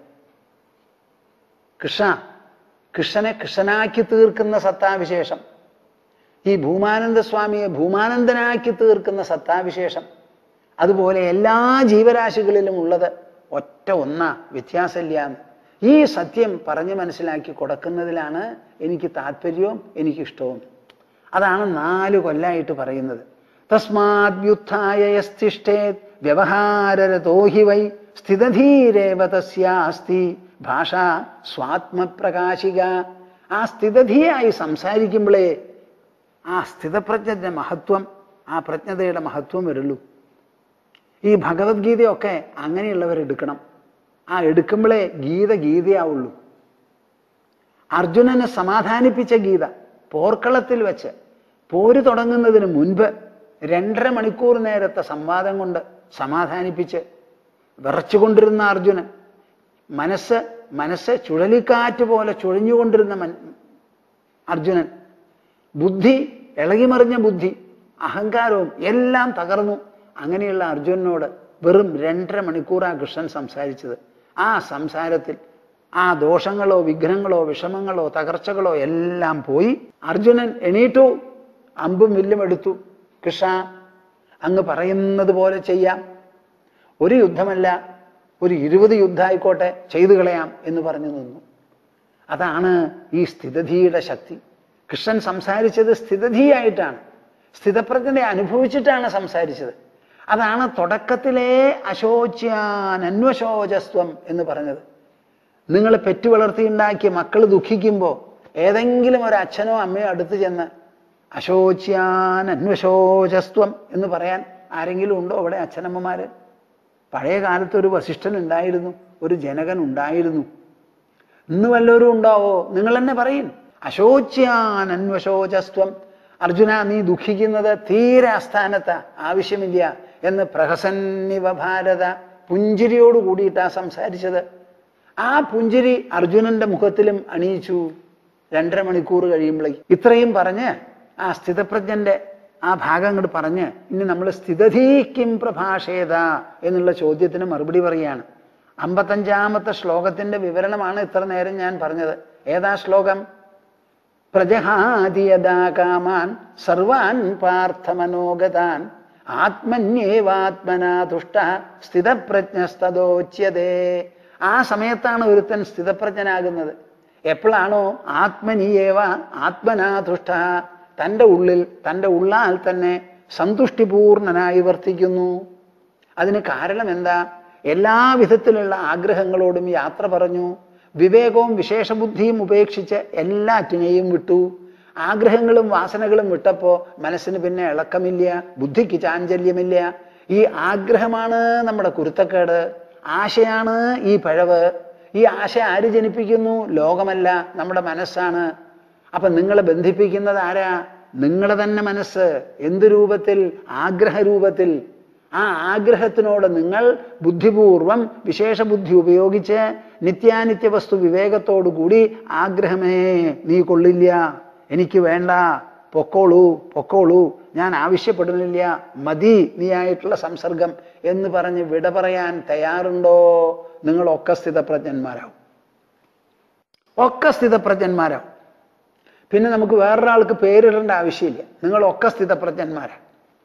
കൃഷ്ണ കൃഷ്ണനെ കൃഷ്ണനാക്കി തീർക്കുന്ന സത്താവിശേഷം ഈ ഭൂമാനന്ദ സ്വാമിയെ ഭൂമാനന്ദനാക്കി തീർക്കുന്ന സത്താവിശേഷം അതുപോലെ എല്ലാ ജീവരാശികളിലും ഉള്ളത് ഒറ്റ ഒന്നാ വ്യത്യാസമില്ലാന്ന് ഈ സത്യം പറഞ്ഞ് മനസ്സിലാക്കി കൊടുക്കുന്നതിലാണ് എനിക്ക് താല്പര്യവും എനിക്കിഷ്ടവും അതാണ് നാല് കൊല്ലായിട്ട് പറയുന്നത് തസ്മാത് വ്യുത്ഥായ യസ്തിഷ്ഠേത് വ്യവഹാരരതോ ഹി വൈ സ്ഥിതധീരേവ തസ്യാസ്തി ഭാഷ സ്വാത്മപ്രകാശിക ആ സ്ഥിതധിയായി സംസാരിക്കുമ്പോഴേ ആ സ്ഥിതപ്രജ്ഞന്റെ മഹത്വം ആ പ്രജ്ഞതയുടെ മഹത്വം വരുള്ളൂ ഈ ഭഗവത്ഗീതയൊക്കെ അങ്ങനെയുള്ളവർ എടുക്കണം ആ എടുക്കുമ്പോഴേ ഗീത ഗീതയാവുള്ളൂ അർജുനനെ സമാധാനിപ്പിച്ച ഗീത പോർക്കളത്തിൽ വെച്ച് പോര് തുടങ്ങുന്നതിന് മുൻപ് രണ്ടര മണിക്കൂർ നേരത്തെ സംവാദം കൊണ്ട് സമാധാനിപ്പിച്ച് വിറച്ചുകൊണ്ടിരുന്ന അർജുനൻ മനസ്സ് മനസ്സ് ചുഴലിക്കാറ്റ് പോലെ ചുഴഞ്ഞുകൊണ്ടിരുന്ന മൻ അർജുനൻ ബുദ്ധി ഇളകിമറിഞ്ഞ ബുദ്ധി അഹങ്കാരവും എല്ലാം തകർന്നു അങ്ങനെയുള്ള അർജുനനോട് വെറും രണ്ടര മണിക്കൂറാ കൃഷ്ണൻ സംസാരിച്ചത് ആ സംസാരത്തിൽ ആ ദോഷങ്ങളോ വിഘ്നങ്ങളോ വിഷമങ്ങളോ തകർച്ചകളോ എല്ലാം പോയി അർജുനൻ എണീറ്റു അമ്പും വില്ലും എടുത്തു കൃഷ്ണ അങ്ങ് പറയുന്നത് പോലെ ചെയ്യാം ഒരു യുദ്ധമല്ല ഒരു ഇരുപത് യുദ്ധമായിക്കോട്ടെ ചെയ്തു കളയാം എന്ന് പറഞ്ഞു നിന്നു അതാണ് ഈ സ്ഥിതധിയുടെ ശക്തി കൃഷ്ണൻ സംസാരിച്ചത് സ്ഥിതധിയായിട്ടാണ് സ്ഥിതപ്രജ്ഞനെ അനുഭവിച്ചിട്ടാണ് സംസാരിച്ചത് അതാണ് തുടക്കത്തിലെ അശോച്യാൻ അന്വശോചസ്വം എന്ന് പറഞ്ഞത് നിങ്ങൾ പെറ്റു വളർത്തിയുണ്ടാക്കിയ മക്കൾ ദുഃഖിക്കുമ്പോൾ ഏതെങ്കിലും ഒരു അച്ഛനോ അമ്മയോ അടുത്ത് ചെന്ന് അശോച്യാൻ അന്വശോചസ്വം എന്ന് പറയാൻ ആരെങ്കിലും ഉണ്ടോ അവിടെ അച്ഛനമ്മമാര് പഴയ കാലത്ത് ഒരു വസിഷ്ഠൻ ഉണ്ടായിരുന്നു ഒരു ജനകൻ ഉണ്ടായിരുന്നു ഇന്ന് വല്ലവരും ഉണ്ടാവോ നിങ്ങൾ തന്നെ പറയും അശോച്യാൻ അന്വശോചസ്വം അർജുന നീ ദുഃഖിക്കുന്നത് തീരെ അസ്ഥാനത്ത ആവശ്യമില്ല എന്ന് പ്രഹസന്നിവ ഭാരത പുഞ്ചിരിയോട് കൂടിയിട്ടാ സംസാരിച്ചത് ആ പുഞ്ചിരി അർജുനന്റെ മുഖത്തിലും അണിയിച്ചു രണ്ടര മണിക്കൂർ കഴിയുമ്പോഴേ ഇത്രയും പറഞ്ഞ് ആ സ്ഥിതപ്രജ്ഞന്റെ ആ ഭാഗം അങ്ങോട്ട് പറഞ്ഞ് ഇനി നമ്മൾ സ്ഥിതധീക്കും പ്രഭാഷേത എന്നുള്ള ചോദ്യത്തിന് മറുപടി പറയാണ് അമ്പത്തഞ്ചാമത്തെ ശ്ലോകത്തിന്റെ വിവരണമാണ് ഇത്ര നേരം ഞാൻ പറഞ്ഞത് ഏതാ ശ്ലോകം പ്രജഹാദിയതാ കാമാൻ സർവാൻ പാർത്ഥമനോഗതാൻ ആത്മന്യേവാത്മനാ തുഷ്ട സ്ഥിതപ്രജ്ഞസ്തോച്യതേ ആ സമയത്താണ് ഒരുത്തൻ സ്ഥിതപ്രജ്ഞനാകുന്നത് എപ്പോഴാണോ ആത്മനീയേവ ആത്മനാതുഷ്ട തൻ്റെ ഉള്ളിൽ തൻ്റെ ഉള്ളാൽ തന്നെ സന്തുഷ്ടിപൂർണനായി വർത്തിക്കുന്നു അതിന് കാരണം എന്താ എല്ലാ വിധത്തിലുള്ള ആഗ്രഹങ്ങളോടും യാത്ര പറഞ്ഞു വിവേകവും വിശേഷബുദ്ധിയും ഉപേക്ഷിച്ച് എല്ലാറ്റിനെയും വിട്ടു ആഗ്രഹങ്ങളും വാസനകളും വിട്ടപ്പോൾ മനസ്സിന് പിന്നെ ഇളക്കമില്ല ബുദ്ധിക്ക് ചാഞ്ചല്യമില്ല ഈ ആഗ്രഹമാണ് നമ്മുടെ കുരുത്തക്കേട് ആശയാണ് ഈ പഴവ് ഈ ആശ ആര് ജനിപ്പിക്കുന്നു ലോകമല്ല നമ്മുടെ മനസ്സാണ് അപ്പൊ നിങ്ങളെ ബന്ധിപ്പിക്കുന്നത് ആരാ നിങ്ങളുടെ തന്നെ മനസ്സ് എന്ത് രൂപത്തിൽ ആഗ്രഹ രൂപത്തിൽ ആ ആഗ്രഹത്തിനോട് നിങ്ങൾ ബുദ്ധിപൂർവം വിശേഷ ബുദ്ധി ഉപയോഗിച്ച് നിത്യാനിത്യ വസ്തു വിവേകത്തോടു കൂടി ആഗ്രഹമേ നീ കൊള്ളില്ല എനിക്ക് വേണ്ട പൊക്കോളൂ പൊക്കോളൂ ഞാൻ ആവശ്യപ്പെടുന്നില്ല മതി നീ ആയിട്ടുള്ള സംസർഗം എന്ന് പറഞ്ഞ് വിട പറയാൻ തയ്യാറുണ്ടോ നിങ്ങളൊക്കെ സ്ഥിതപ്രജ്ഞന്മാരാവും ഒക്കെ സ്ഥിതപ്രജ്ഞന്മാരാവും പിന്നെ നമുക്ക് വേറൊരാൾക്ക് പേരിടേണ്ട ആവശ്യമില്ല നിങ്ങളൊക്കെ സ്ഥിതപ്രജ്ഞന്മാരാണ്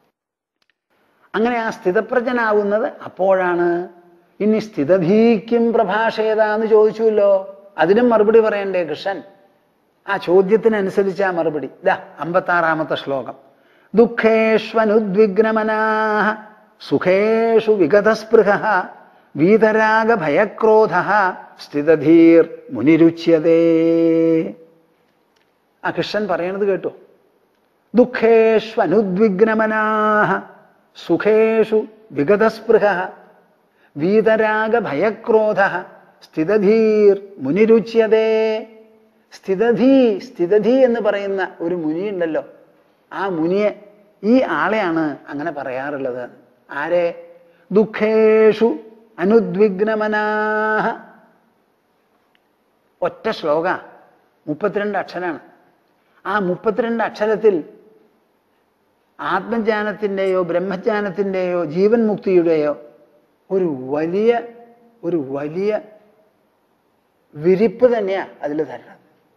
അങ്ങനെ ആ സ്ഥിതപ്രജ്ഞനാവുന്നത് അപ്പോഴാണ് ഇനി സ്ഥിതധീക്കും പ്രഭാഷേത എന്ന് ചോദിച്ചുല്ലോ അതിനും മറുപടി പറയണ്ടേ കൃഷ്ണൻ ആ ചോദ്യത്തിനനുസരിച്ച് ആ മറുപടി ഇതാ അമ്പത്താറാമത്തെ ശ്ലോകം ദുഃഖേഷ്വനുദ്വിഗ്നമനാ സുഖേഷു വിഗതസ്പൃഹ വീതരാഗ ഭയക്രോധ സ്ഥിതധീർ മുനിരുച്യതേ ആ കൃഷ്ണൻ പറയണത് കേട്ടോ ദുഃഖേഷ്വനുദ്വിഗ്നമനാ സുഖേഷു വിഗതസ്പൃഹ വീതരാഗ ഭയക്രോധ സ്ഥിതധീർ മുനിരുച്യതേ സ്ഥിതധീ സ്ഥിതധീ എന്ന് പറയുന്ന ഒരു മുനിയുണ്ടല്ലോ ആ മുനിയെ ഈ ആളെയാണ് അങ്ങനെ പറയാറുള്ളത് ആരെ ദുഃഖേഷു അനുദ്വിഗ്നമനാഹ ഒറ്റ ശ്ലോക മുപ്പത്തിരണ്ട് അക്ഷരാണ് ആ മുപ്പത്തിരണ്ട് അക്ഷരത്തിൽ ആത്മജ്ഞാനത്തിൻ്റെയോ ബ്രഹ്മജ്ഞാനത്തിൻ്റെയോ ജീവൻ മുക്തിയുടെയോ ഒരു വലിയ ഒരു വലിയ വിരിപ്പ് തന്നെയാ അതിൽ തരണം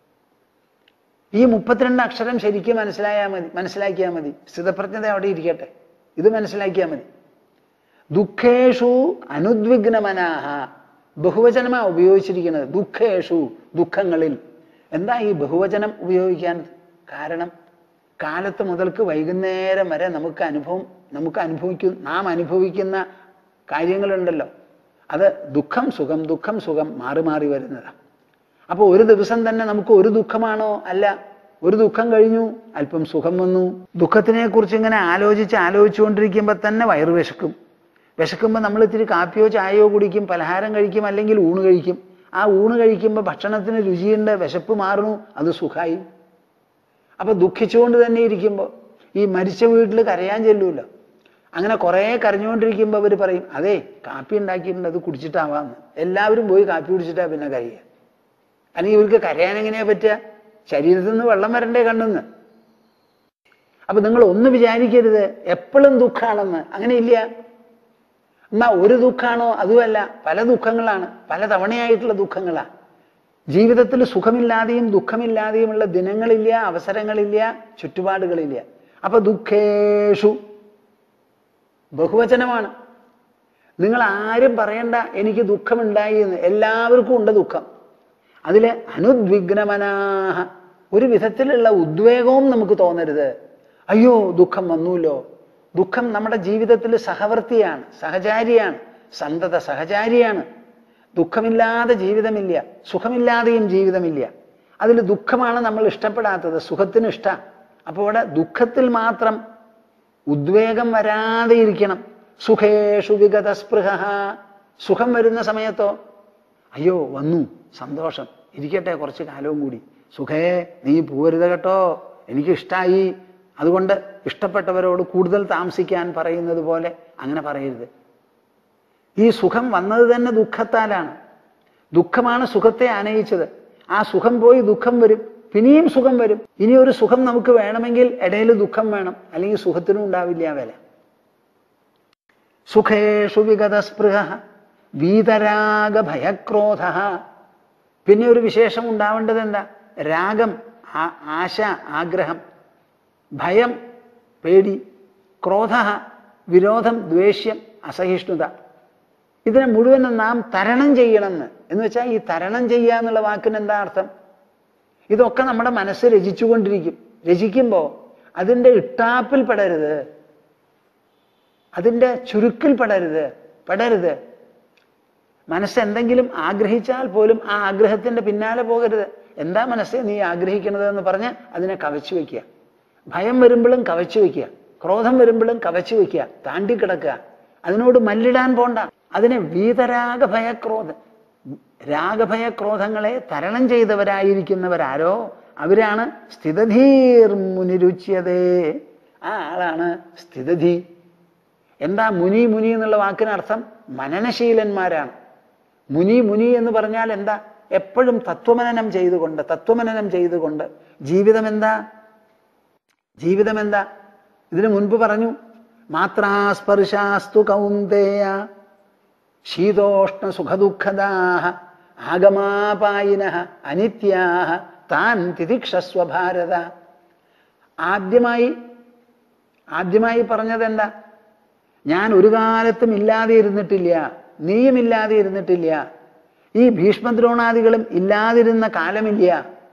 ഈ മുപ്പത്തിരണ്ട് അക്ഷരം ശരിക്കും മനസ്സിലായാൽ മതി മനസ്സിലാക്കിയാൽ മതി സ്ഥിതപ്രജ്ഞത അവിടെ ഇരിക്കട്ടെ ഇത് മനസ്സിലാക്കിയാൽ മതി ദുഃഖേഷു അനുദ്വിഗ്നമനാഹ ബഹുവചനമാ ഉപയോഗിച്ചിരിക്കുന്നത് ദുഃഖേഷു ദുഃഖങ്ങളിൽ എന്താ ഈ ബഹുവചനം ഉപയോഗിക്കാൻ കാരണം കാലത്ത് മുതൽക്ക് വൈകുന്നേരം വരെ നമുക്ക് അനുഭവം നമുക്ക് അനുഭവിക്കും നാം അനുഭവിക്കുന്ന കാര്യങ്ങളുണ്ടല്ലോ അത് ദുഃഖം സുഖം ദുഃഖം സുഖം മാറി മാറി വരുന്നതാണ് അപ്പോൾ ഒരു ദിവസം തന്നെ നമുക്ക് ഒരു ദുഃഖമാണോ അല്ല ഒരു ദുഃഖം കഴിഞ്ഞു അല്പം സുഖം വന്നു ദുഃഖത്തിനെ കുറിച്ച് ഇങ്ങനെ ആലോചിച്ച് ആലോചിച്ചുകൊണ്ടിരിക്കുമ്പോൾ തന്നെ വയറ് വിശക്കും വിശക്കുമ്പോൾ നമ്മൾ ഇത്തിരി കാപ്പിയോ ചായയോ കുടിക്കും പലഹാരം കഴിക്കും അല്ലെങ്കിൽ ഊണ് കഴിക്കും ആ ഊണ് കഴിക്കുമ്പോൾ ഭക്ഷണത്തിന് രുചിയുണ്ട് വിശപ്പ് മാറുന്നു അത് സുഖമായി അപ്പൊ ദുഃഖിച്ചുകൊണ്ട് തന്നെ ഇരിക്കുമ്പോൾ ഈ മരിച്ച വീട്ടിൽ കരയാൻ ചെല്ലൂല്ലോ അങ്ങനെ കുറേ കരഞ്ഞുകൊണ്ടിരിക്കുമ്പോൾ അവർ പറയും അതെ കാപ്പി ഉണ്ടാക്കിയിട്ടുണ്ട് അത് കുടിച്ചിട്ടാവാന്ന് എല്ലാവരും പോയി കാപ്പി കുടിച്ചിട്ടാ പിന്നെ കരയുക അല്ലെങ്കിൽ ഇവർക്ക് കരയാൻ എങ്ങനെയാ പറ്റുക ശരീരത്തിൽ നിന്ന് വെള്ളം വരണ്ടേ കണ്ണെന്ന് അപ്പൊ നിങ്ങൾ ഒന്ന് വിചാരിക്കരുത് എപ്പോഴും ദുഃഖാണെന്ന് അങ്ങനെ ഇല്ല എന്നാ ഒരു ദുഃഖാണോ അതുമല്ല പല ദുഃഖങ്ങളാണ് പല തവണയായിട്ടുള്ള ദുഃഖങ്ങളാണ് ജീവിതത്തിൽ സുഖമില്ലാതെയും ദുഃഖമില്ലാതെയുമുള്ള ദിനങ്ങളില്ല അവസരങ്ങളില്ല ചുറ്റുപാടുകളില്ല അപ്പൊ ദുഃഖേഷു ബഹുവചനമാണ് നിങ്ങൾ ആരും പറയണ്ട എനിക്ക് ദുഃഖമുണ്ടായി എന്ന് എല്ലാവർക്കും ഉണ്ട് ദുഃഖം അതില് അനുദ്വിഗ്നമനാഹ ഒരു വിധത്തിലുള്ള ഉദ്വേഗവും നമുക്ക് തോന്നരുത് അയ്യോ ദുഃഖം വന്നൂല്ലോ ദുഃഖം നമ്മുടെ ജീവിതത്തിൽ സഹവർത്തിയാണ് സഹചാരിയാണ് സന്തത സഹചാരിയാണ് ദുഃഖമില്ലാതെ ജീവിതമില്ല സുഖമില്ലാതെയും ജീവിതമില്ല അതിൽ ദുഃഖമാണ് നമ്മൾ ഇഷ്ടപ്പെടാത്തത് സുഖത്തിന് ഇഷ്ടം അപ്പോൾ ഇവിടെ ദുഃഖത്തിൽ മാത്രം ഉദ്വേഗം വരാതെ ഇരിക്കണം സുഖേഷു വിഗത സ്പൃഹ സുഖം വരുന്ന സമയത്തോ അയ്യോ വന്നു സന്തോഷം ഇരിക്കട്ടെ കുറച്ച് കാലവും കൂടി സുഖേ നീ പോരുത് കേട്ടോ എനിക്ക് ഇഷ്ടായി അതുകൊണ്ട് ഇഷ്ടപ്പെട്ടവരോട് കൂടുതൽ താമസിക്കാൻ പറയുന്നത് പോലെ അങ്ങനെ പറയരുത് ഈ സുഖം വന്നത് തന്നെ ദുഃഖത്താലാണ് ദുഃഖമാണ് സുഖത്തെ ആനയിച്ചത് ആ സുഖം പോയി ദുഃഖം വരും പിന്നെയും സുഖം വരും ഇനി ഒരു സുഖം നമുക്ക് വേണമെങ്കിൽ ഇടയിൽ ദുഃഖം വേണം അല്ലെങ്കിൽ സുഖത്തിനും ഉണ്ടാവില്ല വില സുഖേഷു വിഗതസ്പൃഹ വീതരാഗ ഭയക്രോധ പിന്നെ ഒരു വിശേഷം ഉണ്ടാവേണ്ടത് എന്താ രാഗം ആ- ആശ ആഗ്രഹം ഭയം പേടി ക്രോധ വിരോധം ദ്വേഷ്യം അസഹിഷ്ണുത ഇതിനെ മുഴുവൻ നാം തരണം ചെയ്യണമെന്ന് എന്ന് വെച്ചാൽ ഈ തരണം ചെയ്യുക എന്നുള്ള വാക്കിന് എന്താ അർത്ഥം ഇതൊക്കെ നമ്മുടെ മനസ്സ് രചിച്ചുകൊണ്ടിരിക്കും രചിക്കുമ്പോൾ അതിൻ്റെ ഇട്ടാപ്പിൽ പെടരുത് അതിൻ്റെ ചുരുക്കിൽ പെടരുത് പെടരുത് മനസ്സ് എന്തെങ്കിലും ആഗ്രഹിച്ചാൽ പോലും ആ ആഗ്രഹത്തിന്റെ പിന്നാലെ പോകരുത് എന്താ മനസ്സെ നീ ആഗ്രഹിക്കുന്നത് എന്ന് പറഞ്ഞ് അതിനെ കവച്ചു വെക്കുക ഭയം വരുമ്പോഴും കവച്ചു വെക്കുക ക്രോധം വരുമ്പോഴും കവച്ചു വെക്കുക താണ്ടിക്കിടക്കുക അതിനോട് മല്ലിടാൻ പോണ്ട അതിനെ വീതരാഗ ഭയക്രോധ രാഗഭയക്രോധങ്ങളെ തരണം ചെയ്തവരായിരിക്കുന്നവരാരോ അവരാണ് സ്ഥിതധീർ മുനിരുച്യതേ ആ ആളാണ് സ്ഥിതധി എന്താ മുനി മുനി എന്നുള്ള വാക്കിനർത്ഥം മനനശീലന്മാരാണ് മുനി മുനി എന്ന് പറഞ്ഞാൽ എന്താ എപ്പോഴും തത്വമനനം ചെയ്തുകൊണ്ട് തത്വമനനം ചെയ്തുകൊണ്ട് ജീവിതം എന്താ ജീവിതം എന്താ ഇതിനു മുൻപ് പറഞ്ഞു മാത്രാസ്പർശാസ്തു കൗന്ദേയ ശീതോഷ്ണ സുഖദുഃഖദാഹ ആഗമാപായിന അനിത്യാഹ താൻ തിതിക്ഷസ്വ ഭാരത ആദ്യമായി ആദ്യമായി പറഞ്ഞത് എന്താ ഞാൻ ഒരു കാലത്തും ഇല്ലാതെ ഇരുന്നിട്ടില്ല നീയും ഇല്ലാതെ ഇരുന്നിട്ടില്ല ഈ ഭീഷ്മദ്രോണാദികളും ഇല്ലാതിരുന്ന കാലമില്ല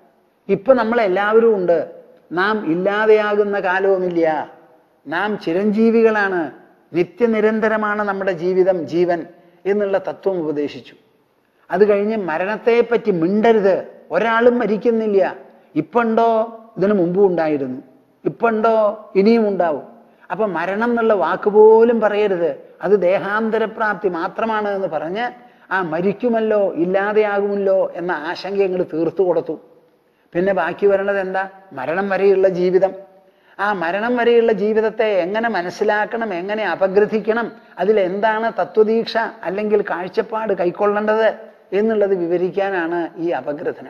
ഇപ്പൊ നമ്മൾ എല്ലാവരും ഉണ്ട് നാം ഇല്ലാതെയാകുന്ന കാലവുമില്ല നാം ചിരഞ്ജീവികളാണ് നിത്യനിരന്തരമാണ് നമ്മുടെ ജീവിതം ജീവൻ എന്നുള്ള തത്വം ഉപദേശിച്ചു അത് കഴിഞ്ഞ് മരണത്തെപ്പറ്റി മിണ്ടരുത് ഒരാളും മരിക്കുന്നില്ല ഇപ്പുണ്ടോ ഇതിനു മുമ്പും ഉണ്ടായിരുന്നു ഇപ്പുണ്ടോ ഇനിയും ഉണ്ടാവും അപ്പൊ മരണം എന്നുള്ള വാക്ക് പോലും പറയരുത് അത് ദേഹാന്തരപ്രാപ്തി മാത്രമാണ് എന്ന് പറഞ്ഞ് ആ മരിക്കുമല്ലോ ഇല്ലാതെയാകുമല്ലോ എന്ന ആശങ്ക അങ്ങോട്ട് തീർത്തു കൊടുത്തു പിന്നെ ബാക്കി വരണത് എന്താ മരണം വരെയുള്ള ജീവിതം ആ മരണം വരെയുള്ള ജീവിതത്തെ എങ്ങനെ മനസ്സിലാക്കണം എങ്ങനെ അപഗ്രഥിക്കണം അതിലെന്താണ് തത്വദീക്ഷ അല്ലെങ്കിൽ കാഴ്ചപ്പാട് കൈക്കൊള്ളേണ്ടത് എന്നുള്ളത് വിവരിക്കാനാണ് ഈ അപഗ്രഥനം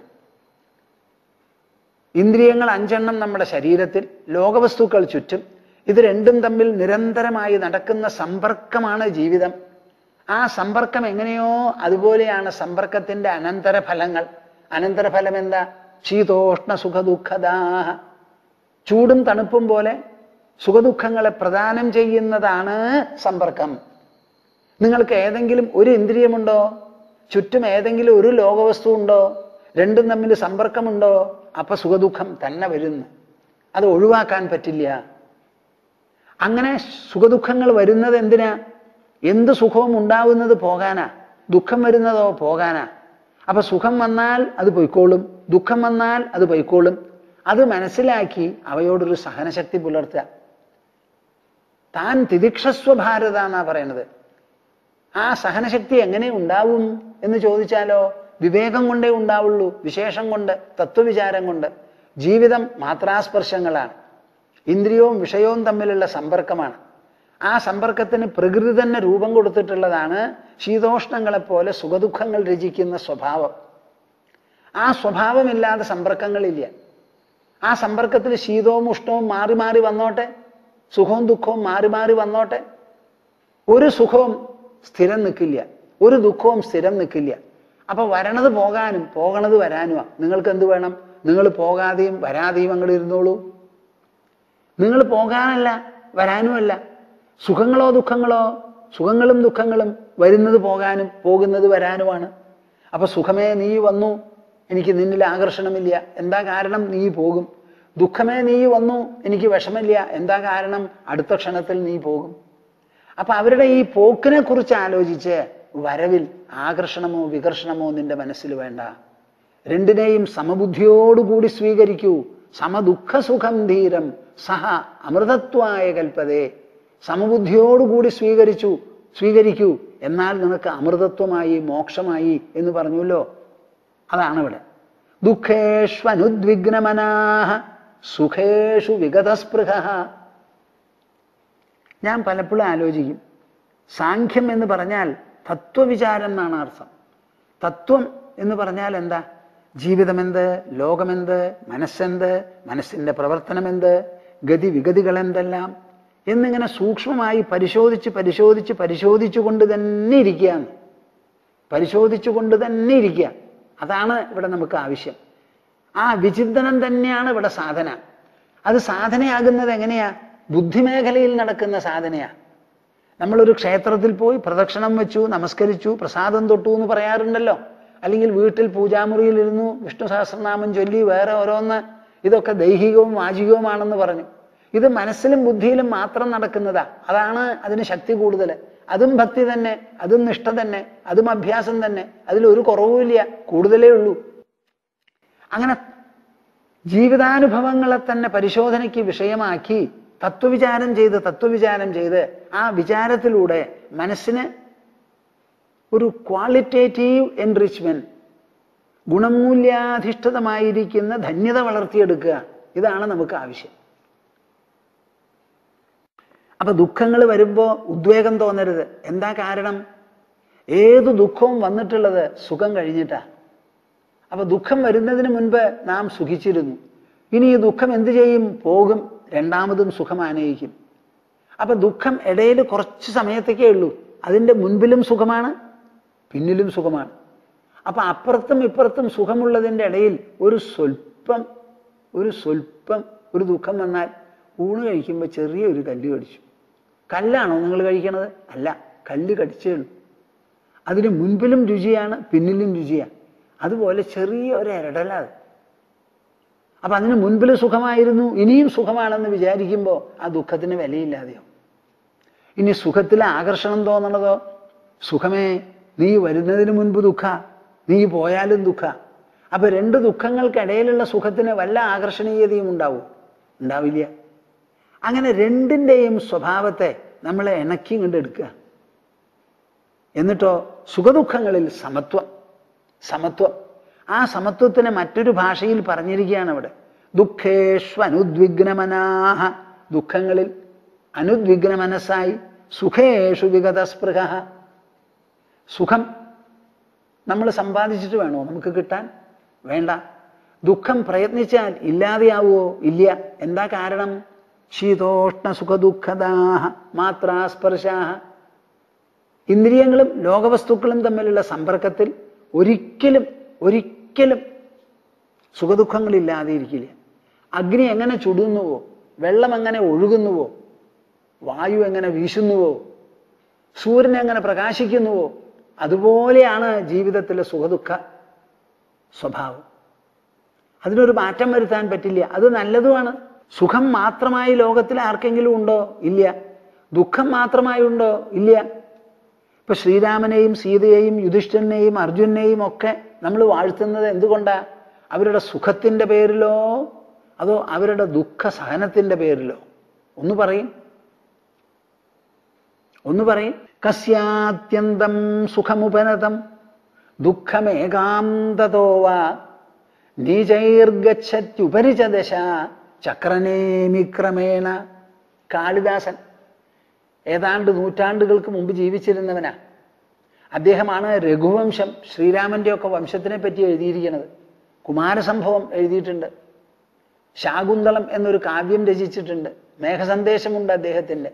ഇന്ദ്രിയങ്ങൾ അഞ്ചെണ്ണം നമ്മുടെ ശരീരത്തിൽ ലോകവസ്തുക്കൾ ചുറ്റും ഇത് രണ്ടും തമ്മിൽ നിരന്തരമായി നടക്കുന്ന സമ്പർക്കമാണ് ജീവിതം ആ സമ്പർക്കം എങ്ങനെയോ അതുപോലെയാണ് സമ്പർക്കത്തിന്റെ അനന്തരഫലങ്ങൾ അനന്തരഫലം എന്താ ശീതോഷ്ണ സുഖദുഃഖദാഹ ചൂടും തണുപ്പും പോലെ സുഖദുഃഖങ്ങളെ പ്രദാനം ചെയ്യുന്നതാണ് സമ്പർക്കം നിങ്ങൾക്ക് ഏതെങ്കിലും ഒരു ഇന്ദ്രിയമുണ്ടോ ചുറ്റും ഏതെങ്കിലും ഒരു ലോകവസ്തു ഉണ്ടോ രണ്ടും തമ്മിൽ സമ്പർക്കമുണ്ടോ അപ്പൊ സുഖദുഃഖം തന്നെ വരുന്നു അത് ഒഴിവാക്കാൻ പറ്റില്ല അങ്ങനെ സുഖദുഃഖങ്ങൾ വരുന്നത് എന്തിനാ എന്ത് സുഖവും ഉണ്ടാവുന്നത് പോകാനാ ദുഃഖം വരുന്നതോ പോകാനാ അപ്പൊ സുഖം വന്നാൽ അത് പൊയ്ക്കോളും ദുഃഖം വന്നാൽ അത് പൊയ്ക്കോളും അത് മനസ്സിലാക്കി അവയോടൊരു സഹനശക്തി പുലർത്തുക താൻ തിദിക്ഷസ്വ ഭാരത എന്നാ പറയണത് ആ സഹനശക്തി എങ്ങനെ ഉണ്ടാവും എന്ന് ചോദിച്ചാലോ വിവേകം കൊണ്ടേ ഉണ്ടാവുള്ളൂ വിശേഷം കൊണ്ട് തത്വവിചാരം കൊണ്ട് ജീവിതം മാത്രാസ്പർശങ്ങളാണ് ഇന്ദ്രിയവും വിഷയവും തമ്മിലുള്ള സമ്പർക്കമാണ് ആ സമ്പർക്കത്തിന് പ്രകൃതി തന്നെ രൂപം കൊടുത്തിട്ടുള്ളതാണ് ശീതോഷ്ണങ്ങളെപ്പോലെ സുഖദുഃഖങ്ങൾ രചിക്കുന്ന സ്വഭാവം ആ സ്വഭാവമില്ലാതെ സമ്പർക്കങ്ങളില്ല ആ സമ്പർക്കത്തിൽ ശീതവും ഉഷ്ണവും മാറി മാറി വന്നോട്ടെ സുഖവും ദുഃഖവും മാറി മാറി വന്നോട്ടെ ഒരു സുഖവും സ്ഥിരം നിൽക്കില്ല ഒരു ദുഃഖവും സ്ഥിരം നിൽക്കില്ല അപ്പൊ വരണത് പോകാനും പോകണത് വരാനുമാ നിങ്ങൾക്ക് എന്ത് വേണം നിങ്ങൾ പോകാതെയും വരാതെയും അങ്ങോട്ട് ഇരുന്നോളൂ നിങ്ങൾ പോകാനല്ല വരാനുമല്ല സുഖങ്ങളോ ദുഃഖങ്ങളോ സുഖങ്ങളും ദുഃഖങ്ങളും വരുന്നത് പോകാനും പോകുന്നത് വരാനുമാണ് അപ്പൊ സുഖമേ നീ വന്നു എനിക്ക് നിന്നിൽ ആകർഷണമില്ല എന്താ കാരണം നീ പോകും ദുഃഖമേ നീ വന്നു എനിക്ക് വിഷമില്ല എന്താ കാരണം അടുത്ത ക്ഷണത്തിൽ നീ പോകും അപ്പൊ അവരുടെ ഈ പോക്കിനെ കുറിച്ച് ആലോചിച്ച് വരവിൽ ആകർഷണമോ വികർഷണമോ നിന്റെ മനസ്സിൽ വേണ്ട രണ്ടിനെയും സമബുദ്ധിയോടുകൂടി സ്വീകരിക്കൂ സമദുഃഖസുഖം ധീരം സഹ അമൃതത്വായ കൽപ്പതേ സമബുദ്ധിയോടുകൂടി സ്വീകരിച്ചു സ്വീകരിക്കൂ എന്നാൽ നിനക്ക് അമൃതത്വമായി മോക്ഷമായി എന്ന് പറഞ്ഞുല്ലോ അതാണ് ഇവിടെ ദുഃഖേഷ്വനുദ്വിഗ്നമനാഹ സുഖേഷു വിഗതസ്പൃഹ ഞാൻ പലപ്പോഴും ആലോചിക്കും സാഖ്യം എന്ന് പറഞ്ഞാൽ തത്വവിചാരം എന്നാണ് അർത്ഥം തത്വം എന്ന് പറഞ്ഞാൽ എന്താ ജീവിതമെന്ത് ലോകമെന്ത് മനസ്സെന്ത് മനസ്സിന്റെ പ്രവർത്തനമെന്ത് ഗതി വിഗതികൾ എന്തെല്ലാം എന്നിങ്ങനെ സൂക്ഷ്മമായി പരിശോധിച്ച് പരിശോധിച്ച് പരിശോധിച്ചു കൊണ്ട് തന്നെ ഇരിക്കുകയാണ് പരിശോധിച്ചു കൊണ്ട് തന്നെ ഇരിക്കുക അതാണ് ഇവിടെ നമുക്ക് ആവശ്യം ആ വിചിന്തനം തന്നെയാണ് ഇവിടെ സാധന അത് സാധനയാകുന്നത് എങ്ങനെയാ ബുദ്ധിമേഖലയിൽ നടക്കുന്ന സാധനയാ നമ്മളൊരു ക്ഷേത്രത്തിൽ പോയി പ്രദക്ഷിണം വെച്ചു നമസ്കരിച്ചു പ്രസാദം തൊട്ടു എന്ന് പറയാറുണ്ടല്ലോ അല്ലെങ്കിൽ വീട്ടിൽ പൂജാമുറിയിൽ ഇരുന്നു വിഷ്ണു സഹസ്രനാമം ചൊല്ലി വേറെ ഓരോന്ന് ഇതൊക്കെ ദൈഹികവും വാചികവുമാണെന്ന് പറഞ്ഞു ഇത് മനസ്സിലും ബുദ്ധിയിലും മാത്രം നടക്കുന്നതാ അതാണ് അതിന് ശക്തി കൂടുതൽ അതും ഭക്തി തന്നെ അതും നിഷ്ഠ തന്നെ അതും അഭ്യാസം തന്നെ അതിലൊരു കുറവുമില്ല കൂടുതലേ ഉള്ളൂ അങ്ങനെ ജീവിതാനുഭവങ്ങളെ തന്നെ പരിശോധനയ്ക്ക് വിഷയമാക്കി തത്വവിചാരം ചെയ്ത് തത്വവിചാരം ചെയ്ത് ആ വിചാരത്തിലൂടെ മനസ്സിന് ഒരു ക്വാളിറ്റേറ്റീവ് എൻറിച്ച്മെന്റ് ഗുണമൂല്യാധിഷ്ഠിതമായിരിക്കുന്ന ധന്യത വളർത്തിയെടുക്കുക ഇതാണ് നമുക്ക് ആവശ്യം അപ്പൊ ദുഃഖങ്ങൾ വരുമ്പോ ഉദ്വേഗം തോന്നരുത് എന്താ കാരണം ഏതു ദുഃഖവും വന്നിട്ടുള്ളത് സുഖം കഴിഞ്ഞിട്ടാ അപ്പൊ ദുഃഖം വരുന്നതിന് മുൻപ് നാം സുഖിച്ചിരുന്നു ഇനി ഈ ദുഃഖം എന്തു ചെയ്യും പോകും രണ്ടാമതും സുഖം ആനയിക്കും അപ്പൊ ദുഃഖം ഇടയിൽ കുറച്ച് സമയത്തേക്കേ ഉള്ളൂ അതിൻ്റെ മുൻപിലും സുഖമാണ് പിന്നിലും സുഖമാണ് അപ്പൊ അപ്പുറത്തും ഇപ്പുറത്തും സുഖമുള്ളതിൻ്റെ ഇടയിൽ ഒരു സ്വല്പം ഒരു സ്വല്പം ഒരു ദുഃഖം വന്നാൽ ഊണ് കഴിക്കുമ്പോൾ ചെറിയൊരു കല്ല് കടിച്ചു കല്ലാണോ നിങ്ങൾ കഴിക്കണത് അല്ല കല്ല് കടിച്ചേ ഉള്ളൂ അതിന് മുൻപിലും രുചിയാണ് പിന്നിലും രുചിയാണ് അതുപോലെ ചെറിയ ഒരു ഇരടല അത് അപ്പൊ അതിന് മുൻപിൽ സുഖമായിരുന്നു ഇനിയും സുഖമാണെന്ന് വിചാരിക്കുമ്പോൾ ആ ദുഃഖത്തിന് വിലയില്ലാതെയോ ഇനി സുഖത്തിൽ ആകർഷണം തോന്നണതോ സുഖമേ നീ വരുന്നതിന് മുൻപ് ദുഃഖ നീ പോയാലും ദുഃഖ അപ്പൊ രണ്ട് ദുഃഖങ്ങൾക്കിടയിലുള്ള സുഖത്തിന് വല്ല ആകർഷണീയതയും ഉണ്ടാവും ഉണ്ടാവില്ല അങ്ങനെ രണ്ടിൻ്റെയും സ്വഭാവത്തെ നമ്മളെ ഇണക്കി കണ്ടെടുക്കുക എന്നിട്ടോ സുഖദുഃഖങ്ങളിൽ സമത്വം സമത്വം ആ സമത്വത്തിന് മറ്റൊരു ഭാഷയിൽ പറഞ്ഞിരിക്കുകയാണ് അവിടെ ദുഃഖേഷു അനുദ്വിഗ്നമനാഹ ദുഃഖങ്ങളിൽ അനുദ്വിഗ്ന മനസ്സായി സുഖേഷു വിഗതസ്പൃഹ സുഖം നമ്മൾ സമ്പാദിച്ചിട്ട് വേണോ നമുക്ക് കിട്ടാൻ വേണ്ട ദുഃഖം പ്രയത്നിച്ചാൽ ഇല്ലാതെയാവുമോ ഇല്ല എന്താ കാരണം ശീതോഷ്ണ സുഖദുഃഖദാഹ മാത്രാസ്പർശാഹ ഇന്ദ്രിയങ്ങളും ലോകവസ്തുക്കളും തമ്മിലുള്ള സമ്പർക്കത്തിൽ ഒരിക്കലും ഒരിക്കലും സുഖദുഃഖങ്ങളില്ലാതെ ഇരിക്കില്ല അഗ്നി എങ്ങനെ ചുടുന്നുവോ വെള്ളം എങ്ങനെ ഒഴുകുന്നുവോ വായു എങ്ങനെ വീശുന്നുവോ സൂര്യൻ എങ്ങനെ പ്രകാശിക്കുന്നുവോ അതുപോലെയാണ് ജീവിതത്തിലെ സുഖദുഃഖ സ്വഭാവം അതിനൊരു മാറ്റം വരുത്താൻ പറ്റില്ല അത് നല്ലതുമാണ് സുഖം മാത്രമായി ലോകത്തിൽ ആർക്കെങ്കിലും ഉണ്ടോ ഇല്ല ദുഃഖം മാത്രമായി ഉണ്ടോ ഇല്ല ഇപ്പൊ ശ്രീരാമനെയും സീതയെയും യുധിഷ്ഠിരനെയും അർജുനെയും ഒക്കെ നമ്മൾ വാഴ്ത്തുന്നത് എന്തുകൊണ്ടാ അവരുടെ സുഖത്തിന്റെ പേരിലോ അതോ അവരുടെ ദുഃഖ സഹനത്തിന്റെ പേരിലോ ഒന്ന് പറയും ഒന്ന് പറയും കസ്യാത്യന്തം സുഖമുപനതം ദുഃഖമേകാന്തതോ വാ നീചൈർഗച്ഛത്യുപരിച ദശ ചക്രനേമിക്രമേണ കാളിദാസൻ ഏതാണ്ട് നൂറ്റാണ്ടുകൾക്ക് മുമ്പ് ജീവിച്ചിരുന്നവനാ അദ്ദേഹമാണ് രഘുവംശം ശ്രീരാമന്റെ ഒക്കെ വംശത്തിനെ പറ്റി എഴുതിയിരിക്കുന്നത് കുമാരസംഭവം എഴുതിയിട്ടുണ്ട് ശാകുന്തളം എന്നൊരു കാവ്യം രചിച്ചിട്ടുണ്ട് മേഘസന്ദേശമുണ്ട് അദ്ദേഹത്തിന്റെ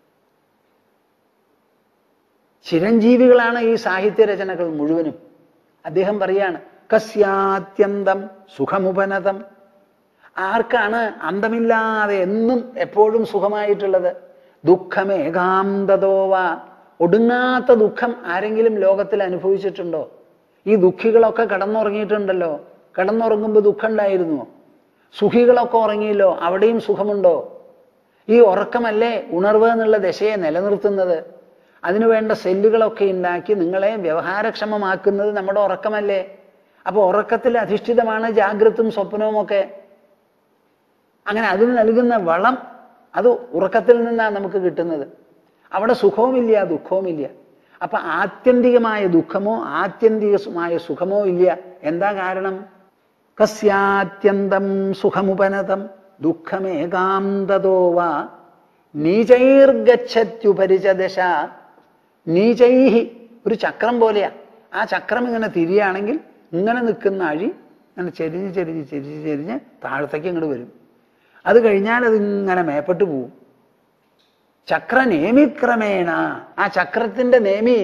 ചിരഞ്ജീവികളാണ് ഈ സാഹിത്യ രചനകൾ മുഴുവനും അദ്ദേഹം പറയാണ് കസ്യാത്യന്തം സുഖമുപനതം ആർക്കാണ് അന്തമില്ലാതെ എന്നും എപ്പോഴും സുഖമായിട്ടുള്ളത് ദുഃഖമേകാന്തതോവ ഒടുങ്ങാത്ത ദുഃഖം ആരെങ്കിലും ലോകത്തിൽ അനുഭവിച്ചിട്ടുണ്ടോ ഈ ദുഃഖികളൊക്കെ കടന്നുറങ്ങിയിട്ടുണ്ടല്ലോ കടന്നുറങ്ങുമ്പോൾ ദുഃഖം ഉണ്ടായിരുന്നുവോ സുഖികളൊക്കെ ഉറങ്ങിയല്ലോ അവിടെയും സുഖമുണ്ടോ ഈ ഉറക്കമല്ലേ ഉണർവ് എന്നുള്ള ദശയെ നിലനിർത്തുന്നത് അതിനു വേണ്ട സെല്ലുകളൊക്കെ ഉണ്ടാക്കി നിങ്ങളെ വ്യവഹാരക്ഷമമാക്കുന്നത് നമ്മുടെ ഉറക്കമല്ലേ അപ്പൊ ഉറക്കത്തിൽ അധിഷ്ഠിതമാണ് ജാഗ്രതും സ്വപ്നവും ഒക്കെ അങ്ങനെ അതിന് നൽകുന്ന വളം അത് ഉറക്കത്തിൽ നിന്നാണ് നമുക്ക് കിട്ടുന്നത് അവിടെ സുഖവുമില്ല ദുഃഖവുമില്ല അപ്പൊ ആത്യന്തികമായ ദുഃഖമോ ആത്യന്തികമായ സുഖമോ ഇല്ല എന്താ കാരണം കസ്യാത്യന്തം സുഖമുപനതം ദുഃഖമേകാന്തതോ വാ നീചൈർഗച്ഛത്യുപരിച ദശ നീചൈഹി ഒരു ചക്രം പോലെയാ ആ ചക്രം ഇങ്ങനെ തിരിയാണെങ്കിൽ ഇങ്ങനെ നിൽക്കുന്ന അഴി ഇങ്ങനെ ചെരിഞ്ഞ് ചെരിഞ്ഞ് ചെരിഞ്ഞ് ചെരിഞ്ഞ് താഴത്തേക്ക് ഇങ്ങോട്ട് വരും അത് കഴിഞ്ഞാൽ അത് ഇങ്ങനെ മേപ്പെട്ട് പോവും ചക്രനേമിക്രമേണ ആ ചക്രത്തിന്റെ നേമി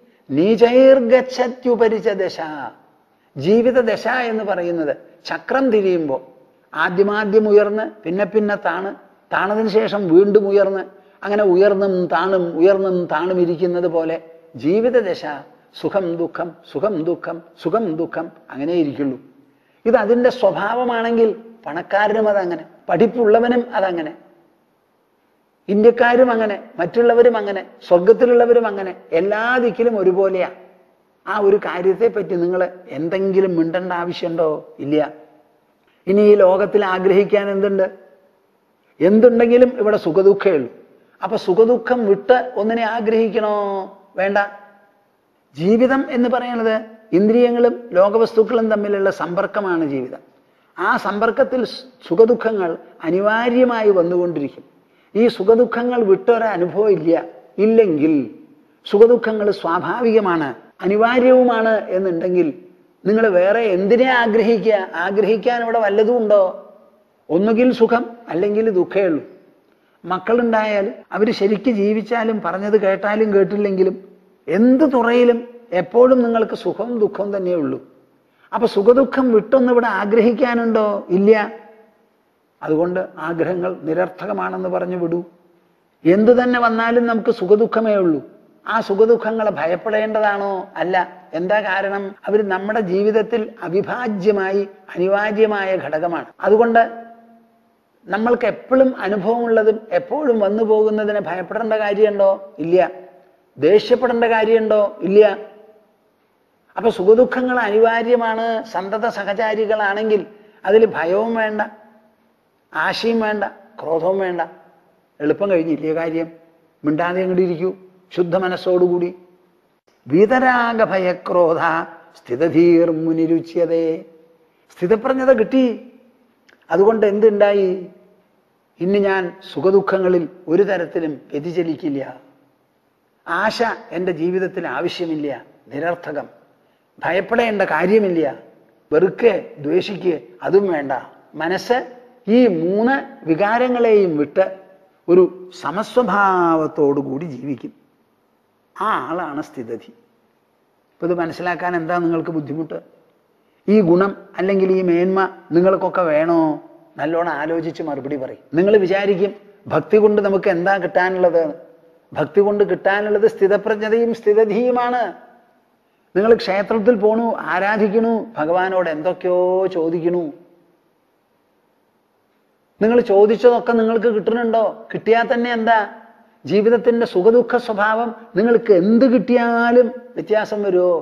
നീചൈർഗച്ഛത്യുപരിച ദശ ജീവിത ദശ എന്ന് പറയുന്നത് ചക്രം തിരിയുമ്പോൾ ആദ്യമാദ്യം ഉയർന്ന് പിന്നെ പിന്നെ താണ് താണതിന് ശേഷം വീണ്ടും ഉയർന്ന് അങ്ങനെ ഉയർന്നും താണും ഉയർന്നും താണും ഇരിക്കുന്നത് പോലെ ജീവിത ദശ സുഖം ദുഃഖം സുഖം ദുഃഖം സുഖം ദുഃഖം അങ്ങനെ ഇരിക്കുള്ളൂ ഇത് അതിൻ്റെ സ്വഭാവമാണെങ്കിൽ പണക്കാരനും അതങ്ങനെ പഠിപ്പുള്ളവനും അതങ്ങനെ ഇന്ത്യക്കാരും അങ്ങനെ മറ്റുള്ളവരും അങ്ങനെ സ്വർഗത്തിലുള്ളവരും അങ്ങനെ എല്ലാ ദിക്കിലും ഒരുപോലെയാ ആ ഒരു കാര്യത്തെ പറ്റി നിങ്ങൾ എന്തെങ്കിലും മിണ്ടേണ്ട ആവശ്യമുണ്ടോ ഇല്ല ഇനി ഈ ലോകത്തിൽ ആഗ്രഹിക്കാൻ എന്തുണ്ട് എന്തുണ്ടെങ്കിലും ഇവിടെ സുഖദുഃഖമേ ഉള്ളൂ അപ്പൊ സുഖദുഃഖം വിട്ട് ഒന്നിനെ ആഗ്രഹിക്കണോ വേണ്ട ജീവിതം എന്ന് പറയുന്നത് ഇന്ദ്രിയങ്ങളും ലോകവസ്തുക്കളും തമ്മിലുള്ള സമ്പർക്കമാണ് ജീവിതം ആ സമ്പർക്കത്തിൽ സുഖദുഃഖങ്ങൾ അനിവാര്യമായി വന്നുകൊണ്ടിരിക്കും ഈ സുഖദുഃഖങ്ങൾ വിട്ടൊരനുഭവം ഇല്ല ഇല്ലെങ്കിൽ സുഖദുഃഖങ്ങൾ സ്വാഭാവികമാണ് അനിവാര്യവുമാണ് എന്നുണ്ടെങ്കിൽ നിങ്ങൾ വേറെ എന്തിനെ ആഗ്രഹിക്കുക ആഗ്രഹിക്കാൻ ഇവിടെ വല്ലതും ഉണ്ടോ ഒന്നുകിൽ സുഖം അല്ലെങ്കിൽ ദുഃഖമേ ഉള്ളൂ മക്കളുണ്ടായാൽ അവർ ശരിക്ക് ജീവിച്ചാലും പറഞ്ഞത് കേട്ടാലും കേട്ടില്ലെങ്കിലും എന്ത് തുറയിലും എപ്പോഴും നിങ്ങൾക്ക് സുഖവും ദുഃഖവും തന്നെ ഉള്ളൂ അപ്പൊ സുഖദുഃഖം വിട്ടൊന്നും ഇവിടെ ആഗ്രഹിക്കാനുണ്ടോ ഇല്ല അതുകൊണ്ട് ആഗ്രഹങ്ങൾ നിരർത്ഥകമാണെന്ന് പറഞ്ഞു വിടൂ എന്തു തന്നെ വന്നാലും നമുക്ക് സുഖദുഃഖമേ ഉള്ളൂ ആ സുഖദുഃഖങ്ങളെ ഭയപ്പെടേണ്ടതാണോ അല്ല എന്താ കാരണം അവർ നമ്മുടെ ജീവിതത്തിൽ അവിഭാജ്യമായി അനിവാര്യമായ ഘടകമാണ് അതുകൊണ്ട് നമ്മൾക്ക് എപ്പോഴും അനുഭവമുള്ളതും എപ്പോഴും വന്നു പോകുന്നതിന് ഭയപ്പെടേണ്ട കാര്യമുണ്ടോ ഇല്ല ദേഷ്യപ്പെടേണ്ട കാര്യമുണ്ടോ ഇല്ല അപ്പൊ സുഖദുഃഖങ്ങൾ അനിവാര്യമാണ് സന്തത സഹചാരികളാണെങ്കിൽ അതിൽ ഭയവും വേണ്ട ആശയും വേണ്ട ക്രോധവും വേണ്ട എളുപ്പം കഴിഞ്ഞില്ലേ കാര്യം മിണ്ടാതെ അങ്ങോട്ട് ഇരിക്കൂ ശുദ്ധ മനസ്സോടുകൂടി വീതരാഗ ഭയക്രോധ സ്ഥിതധീർ മുനിരുച്യതേ സ്ഥിതപ്രജ്ഞത കിട്ടി അതുകൊണ്ട് എന്തുണ്ടായി ഇന്ന് ഞാൻ സുഖദുഃഖങ്ങളിൽ ഒരു തരത്തിലും വ്യതിചലിക്കില്ല ആശ എൻ്റെ ജീവിതത്തിൽ ആവശ്യമില്ല നിരർത്ഥകം ഭയപ്പെടേണ്ട കാര്യമില്ല വെറുക്കെ ദ്വേഷിക്ക് അതും വേണ്ട മനസ്സ് ഈ മൂന്ന് വികാരങ്ങളെയും വിട്ട് ഒരു സമസ്വഭാവത്തോടുകൂടി ജീവിക്കും ആ ആളാണ് സ്ഥിതധി ഇപ്പൊ ഇത് മനസ്സിലാക്കാൻ എന്താ നിങ്ങൾക്ക് ബുദ്ധിമുട്ട് ഈ ഗുണം അല്ലെങ്കിൽ ഈ മേന്മ നിങ്ങൾക്കൊക്കെ വേണോ നല്ലോണം ആലോചിച്ച് മറുപടി പറയും നിങ്ങൾ വിചാരിക്കും ഭക്തി കൊണ്ട് നമുക്ക് എന്താ കിട്ടാനുള്ളത് ഭക്തി കൊണ്ട് കിട്ടാനുള്ളത് സ്ഥിതപ്രജ്ഞതയും സ്ഥിതധിയുമാണ് നിങ്ങൾ ക്ഷേത്രത്തിൽ പോണു ആരാധിക്കണു ഭഗവാനോട് എന്തൊക്കെയോ ചോദിക്കണു നിങ്ങൾ ചോദിച്ചതൊക്കെ നിങ്ങൾക്ക് കിട്ടുന്നുണ്ടോ കിട്ടിയാൽ തന്നെ എന്താ ജീവിതത്തിന്റെ സുഖദുഃഖ സ്വഭാവം നിങ്ങൾക്ക് എന്ത് കിട്ടിയാലും വ്യത്യാസം വരുമോ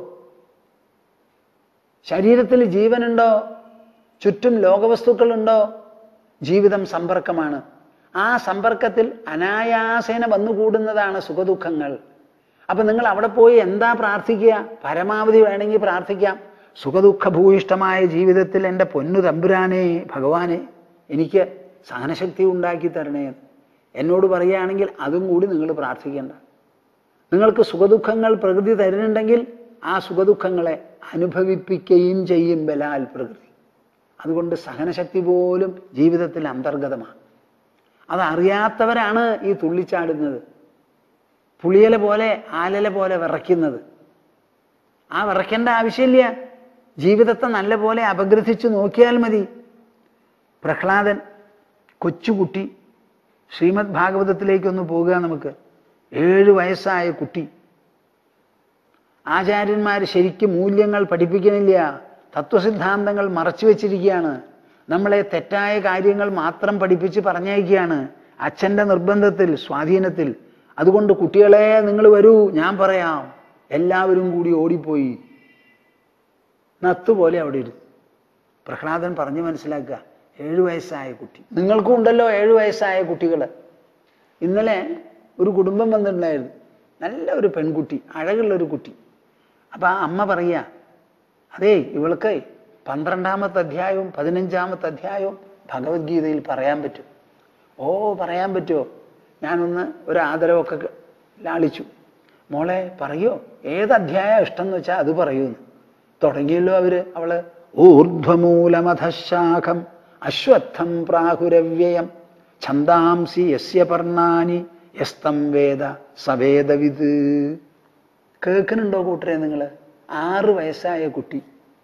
ശരീരത്തിൽ ജീവനുണ്ടോ ചുറ്റും ലോകവസ്തുക്കളുണ്ടോ ജീവിതം സമ്പർക്കമാണ് ആ സമ്പർക്കത്തിൽ അനായാസേന വന്നുകൂടുന്നതാണ് സുഖദുഃഖങ്ങൾ അപ്പൊ നിങ്ങൾ അവിടെ പോയി എന്താ പ്രാർത്ഥിക്കുക പരമാവധി വേണമെങ്കിൽ പ്രാർത്ഥിക്കാം സുഖദുഃഖഭൂയിഷ്ടമായ ജീവിതത്തിൽ എൻ്റെ പൊന്നു തമ്പുരാനെ ഭഗവാനെ എനിക്ക് സഹനശക്തി ഉണ്ടാക്കി തരണേ എന്നോട് പറയുകയാണെങ്കിൽ അതും കൂടി നിങ്ങൾ പ്രാർത്ഥിക്കേണ്ട നിങ്ങൾക്ക് സുഖദുഃഖങ്ങൾ പ്രകൃതി തരുന്നുണ്ടെങ്കിൽ ആ സുഖദുഃഖങ്ങളെ അനുഭവിപ്പിക്കുകയും ചെയ്യും ബലാൽ പ്രകൃതി അതുകൊണ്ട് സഹനശക്തി പോലും ജീവിതത്തിൽ അന്തർഗതമാണ് അതറിയാത്തവരാണ് ഈ തുള്ളിച്ചാടുന്നത് പുളിയല പോലെ ആലല പോലെ വിറയ്ക്കുന്നത് ആ വിറയ്ക്കേണ്ട ആവശ്യമില്ല ജീവിതത്തെ നല്ല പോലെ അപഗ്രഥിച്ച് നോക്കിയാൽ മതി പ്രഹ്ലാദൻ കൊച്ചുകുട്ടി ശ്രീമദ് ഭാഗവതത്തിലേക്കൊന്ന് പോകുക നമുക്ക് ഏഴ് വയസ്സായ കുട്ടി ആചാര്യന്മാർ ശരിക്കും മൂല്യങ്ങൾ പഠിപ്പിക്കണില്ല തത്വസിദ്ധാന്തങ്ങൾ മറച്ചു വെച്ചിരിക്കുകയാണ് നമ്മളെ തെറ്റായ കാര്യങ്ങൾ മാത്രം പഠിപ്പിച്ച് പറഞ്ഞയക്കുകയാണ് അച്ഛൻ്റെ നിർബന്ധത്തിൽ സ്വാധീനത്തിൽ അതുകൊണ്ട് കുട്ടികളെ നിങ്ങൾ വരൂ ഞാൻ പറയാം എല്ലാവരും കൂടി ഓടിപ്പോയി നത്തുപോലെ അവിടെ ഇരുന്നു പ്രഹ്ലാദൻ പറഞ്ഞു മനസ്സിലാക്കുക ഏഴു വയസ്സായ കുട്ടി നിങ്ങൾക്കും ഉണ്ടല്ലോ ഏഴു വയസ്സായ കുട്ടികൾ ഇന്നലെ ഒരു കുടുംബം വന്നിട്ടുണ്ടായിരുന്നു നല്ല ഒരു പെൺകുട്ടി അഴകുള്ള ഒരു കുട്ടി അപ്പൊ ആ അമ്മ പറയുക അതേ ഇവൾക്ക് പന്ത്രണ്ടാമത്തെ അധ്യായവും പതിനഞ്ചാമത്തെ അധ്യായവും ഭഗവത്ഗീതയിൽ പറയാൻ പറ്റും ഓ പറയാൻ പറ്റുമോ ഞാനൊന്ന് ഒരു ആദരവൊക്കെ ലാളിച്ചു മോളെ പറയോ ഏത് അധ്യായം ഇഷ്ടം എന്ന് വെച്ചാൽ അത് പറയൂന്ന് തുടങ്ങിയല്ലോ അവര് അവള് ഊർധ്വമൂലമധശാഖം അശ്വത്ഥം പ്രാഹുരവ്യയം ഛന്ദാംസി യസ്യ പർണാനി യസ്തം വേദ സവേദവിത് കേൾക്കുന്നുണ്ടോ കൂട്ടരെ നിങ്ങൾ ആറ് വയസ്സായ കുട്ടി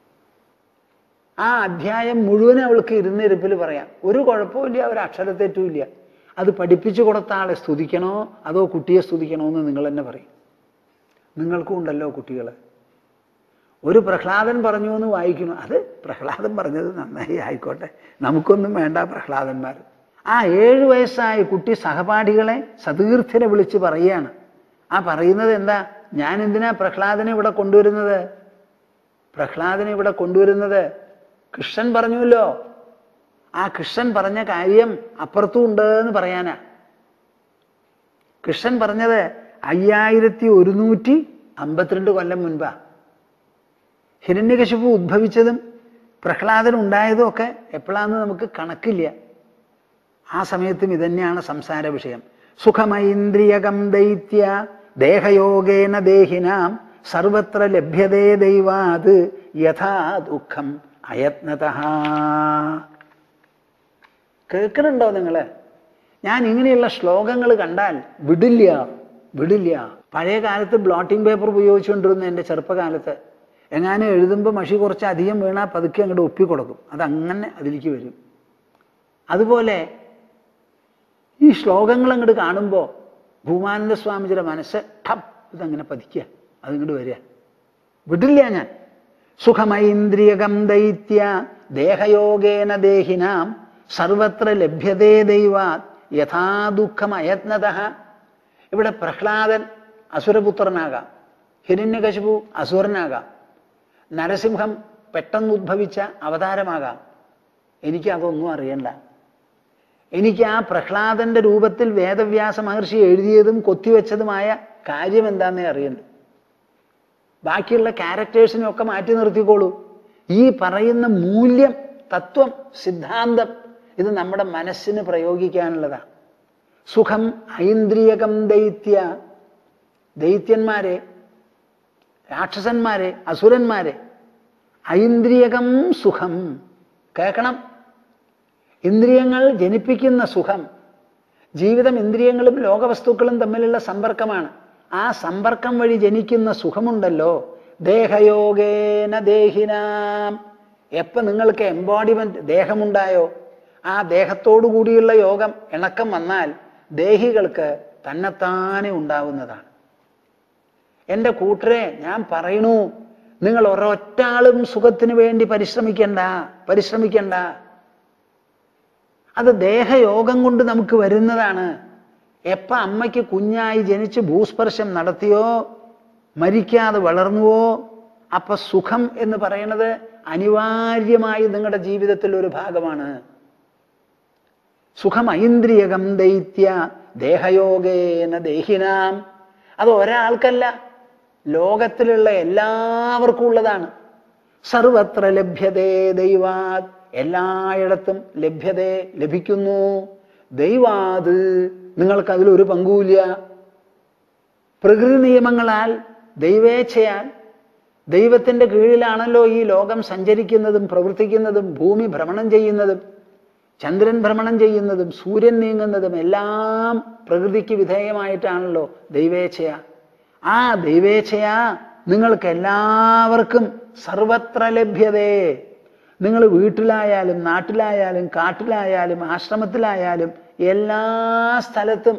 ആ അധ്യായം മുഴുവൻ അവൾക്ക് ഇരുന്നിരിപ്പിൽ പറയാം ഒരു കുഴപ്പമില്ല ഒരു അക്ഷരത്തെറ്റുമില്ല അത് പഠിപ്പിച്ചു കൊടുത്ത ആളെ സ്തുതിക്കണോ അതോ കുട്ടിയെ സ്തുതിക്കണോ എന്ന് നിങ്ങൾ തന്നെ പറയും നിങ്ങൾക്കും ഉണ്ടല്ലോ കുട്ടികൾ ഒരു പ്രഹ്ലാദൻ പറഞ്ഞു എന്ന് വായിക്കുന്നു അത് പ്രഹ്ലാദൻ പറഞ്ഞത് നന്നായി ആയിക്കോട്ടെ നമുക്കൊന്നും വേണ്ട പ്രഹ്ലാദന്മാർ ആ ഏഴു വയസ്സായ കുട്ടി സഹപാഠികളെ സതീർത്ഥനെ വിളിച്ച് പറയുകയാണ് ആ പറയുന്നത് എന്താ ഞാൻ എന്തിനാ പ്രഹ്ലാദനെ ഇവിടെ കൊണ്ടുവരുന്നത് പ്രഹ്ലാദനെ ഇവിടെ കൊണ്ടുവരുന്നത് കൃഷ്ണൻ പറഞ്ഞുവല്ലോ ആ കൃഷ്ണൻ പറഞ്ഞ കാര്യം അപ്പുറത്തും ഉണ്ട് എന്ന് പറയാനാ കൃഷ്ണൻ പറഞ്ഞത് അയ്യായിരത്തി ഒരുന്നൂറ്റി അമ്പത്തിരണ്ട് കൊല്ലം മുൻപാ ഹിരണ്യകശിപു ഉദ്ഭവിച്ചതും പ്രഹ്ലാദൻ ഉണ്ടായതും ഒക്കെ എപ്പോഴാന്ന് നമുക്ക് കണക്കില്ല ആ സമയത്തും ഇതന്നെയാണ് സംസാര വിഷയം സുഖമൈന്ദ്രിയകം ദൈത്യ ദേഹയോഗേന ദേഹിനാം സർവത്ര ലഭ്യതേ ദൈവാത് യഥാ ദുഃഖം അയത്നത കേൾക്കുന്നുണ്ടോ നിങ്ങള് ഞാൻ ഇങ്ങനെയുള്ള ശ്ലോകങ്ങൾ കണ്ടാൽ വിടില്ല വിടില്ല പഴയ കാലത്ത് ബ്ലോട്ടിംഗ് പേപ്പർ ഉപയോഗിച്ചുകൊണ്ടിരുന്ന എൻ്റെ ചെറുപ്പകാലത്ത് എങ്ങാനും എഴുതുമ്പോൾ മഷി കുറച്ച് അധികം വീണാൽ പതുക്കെ അങ്ങോട്ട് ഒപ്പിക്കൊടുക്കും അതങ്ങനെ അതിലേക്ക് വരും അതുപോലെ ഈ ശ്ലോകങ്ങൾ അങ്ങോട്ട് കാണുമ്പോൾ ഭൂമാനന്ദ സ്വാമിജിയുടെ മനസ്സ് ഠപ്പ് ഇതങ്ങനെ പതിക്കുക അതിങ്ങോട്ട് വരിക വിടില്ല ഞാൻ സുഖമൈന്ദ്രിയകം ദൈത്യ ദേഹയോഗേന ദേഹിനാം സർവത്ര ലഭ്യതേ ദൈവാത് യഥാ ദുഃഖമയത്നത ഇവിടെ പ്രഹ്ലാദൻ അസുരപുത്രനാകാം ഹിരണ്യകശിപു അസുരനാകാം നരസിംഹം പെട്ടെന്ന് ഉദ്ഭവിച്ച അവതാരമാകാം എനിക്ക് അതൊന്നും അറിയണ്ട എനിക്ക് ആ പ്രഹ്ലാദന്റെ രൂപത്തിൽ വേദവ്യാസ മഹർഷി എഴുതിയതും കൊത്തിവെച്ചതുമായ കാര്യം എന്താന്നേ അറിയണ്ടു ബാക്കിയുള്ള ക്യാരക്ടേഴ്സിനെ ഒക്കെ മാറ്റി നിർത്തിക്കോളൂ ഈ പറയുന്ന മൂല്യം തത്വം സിദ്ധാന്തം ഇത് നമ്മുടെ മനസ്സിന് പ്രയോഗിക്കാനുള്ളതാണ് സുഖം ഐന്ദ്രിയകം ദൈത്യ ദൈത്യന്മാരെ രാക്ഷസന്മാരെ അസുരന്മാരെ ഐന്ദ്രിയകം സുഖം കേൾക്കണം ഇന്ദ്രിയങ്ങൾ ജനിപ്പിക്കുന്ന സുഖം ജീവിതം ഇന്ദ്രിയങ്ങളും ലോകവസ്തുക്കളും തമ്മിലുള്ള സമ്പർക്കമാണ് ആ സമ്പർക്കം വഴി ജനിക്കുന്ന സുഖമുണ്ടല്ലോ ദേഹയോഗേന ദേഹിനാം എപ്പോ നിങ്ങൾക്ക് എംബോഡിമെന്റ് ദേഹമുണ്ടായോ ആ ദേഹത്തോടു കൂടിയുള്ള യോഗം ഇണക്കം വന്നാൽ ദേഹികൾക്ക് തന്നെത്താനെ ഉണ്ടാവുന്നതാണ് എൻ്റെ കൂട്ടരെ ഞാൻ പറയണു നിങ്ങൾ ഒരൊറ്റാളും സുഖത്തിന് വേണ്ടി പരിശ്രമിക്കണ്ട പരിശ്രമിക്കണ്ട അത് ദേഹയോഗം കൊണ്ട് നമുക്ക് വരുന്നതാണ് എപ്പ അമ്മയ്ക്ക് കുഞ്ഞായി ജനിച്ച് ഭൂസ്പർശം നടത്തിയോ മരിക്കാതെ വളർന്നുവോ അപ്പൊ സുഖം എന്ന് പറയുന്നത് അനിവാര്യമായി നിങ്ങളുടെ ജീവിതത്തിൽ ഒരു ഭാഗമാണ് സുഖം ഐന്ദ്രിയകം ദൈത്യ ദേഹയോഗേന ദേഹിനാം അത് ഒരാൾക്കല്ല ലോകത്തിലുള്ള എല്ലാവർക്കും ഉള്ളതാണ് സർവത്ര ലഭ്യതേ ദൈവാത് എല്ലായിടത്തും ലഭ്യത ലഭിക്കുന്നു ദൈവാത് നിങ്ങൾക്ക് അതിലൊരു പങ്കുമില്ല പ്രകൃതി നിയമങ്ങളാൽ ദൈവേച്ഛയാൽ ദൈവത്തിന്റെ കീഴിലാണല്ലോ ഈ ലോകം സഞ്ചരിക്കുന്നതും പ്രവർത്തിക്കുന്നതും ഭൂമി ഭ്രമണം ചെയ്യുന്നതും ചന്ദ്രൻ ഭ്രമണം ചെയ്യുന്നതും സൂര്യൻ നീങ്ങുന്നതും എല്ലാം പ്രകൃതിക്ക് വിധേയമായിട്ടാണല്ലോ ദൈവേച്ഛയ ആ ദൈവേച്ഛയ നിങ്ങൾക്ക് എല്ലാവർക്കും സർവത്ര ലഭ്യതേ നിങ്ങൾ വീട്ടിലായാലും നാട്ടിലായാലും കാട്ടിലായാലും ആശ്രമത്തിലായാലും എല്ലാ സ്ഥലത്തും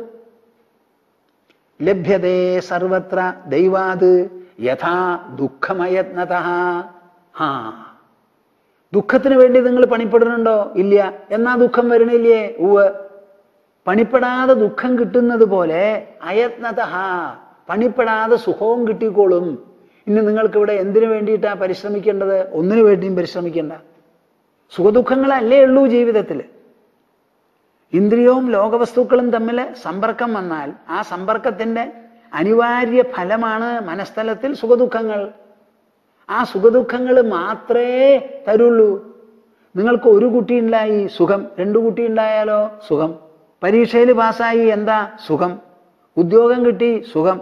ലഭ്യതേ സർവത്ര ദൈവാത് യഥാ ദുഃഖമയത്നത ഹാ ദുഃഖത്തിന് വേണ്ടി നിങ്ങൾ പണിപ്പെടുന്നുണ്ടോ ഇല്ല എന്നാ ദുഃഖം വരണില്ലേ ഉവ് പണിപ്പെടാതെ ദുഃഖം കിട്ടുന്നത് പോലെ അയത്നത പണിപ്പെടാതെ സുഖവും കിട്ടിക്കോളും ഇനി നിങ്ങൾക്ക് ഇവിടെ എന്തിനു വേണ്ടിയിട്ടാ പരിശ്രമിക്കേണ്ടത് ഒന്നിനു വേണ്ടിയും പരിശ്രമിക്കേണ്ട സുഖദുഃഖങ്ങളല്ലേ ഉള്ളൂ ജീവിതത്തിൽ ഇന്ദ്രിയവും ലോകവസ്തുക്കളും തമ്മിൽ സമ്പർക്കം വന്നാൽ ആ സമ്പർക്കത്തിന്റെ അനിവാര്യ ഫലമാണ് മനസ്ഥലത്തിൽ സുഖദുഃഖങ്ങൾ ആ സുഖദുഃഖങ്ങൾ മാത്രമേ തരുള്ളൂ നിങ്ങൾക്ക് ഒരു കുട്ടി ഉണ്ടായി സുഖം രണ്ടു കുട്ടി ഉണ്ടായാലോ സുഖം പരീക്ഷയിൽ പാസ്സായി എന്താ സുഖം ഉദ്യോഗം കിട്ടി സുഖം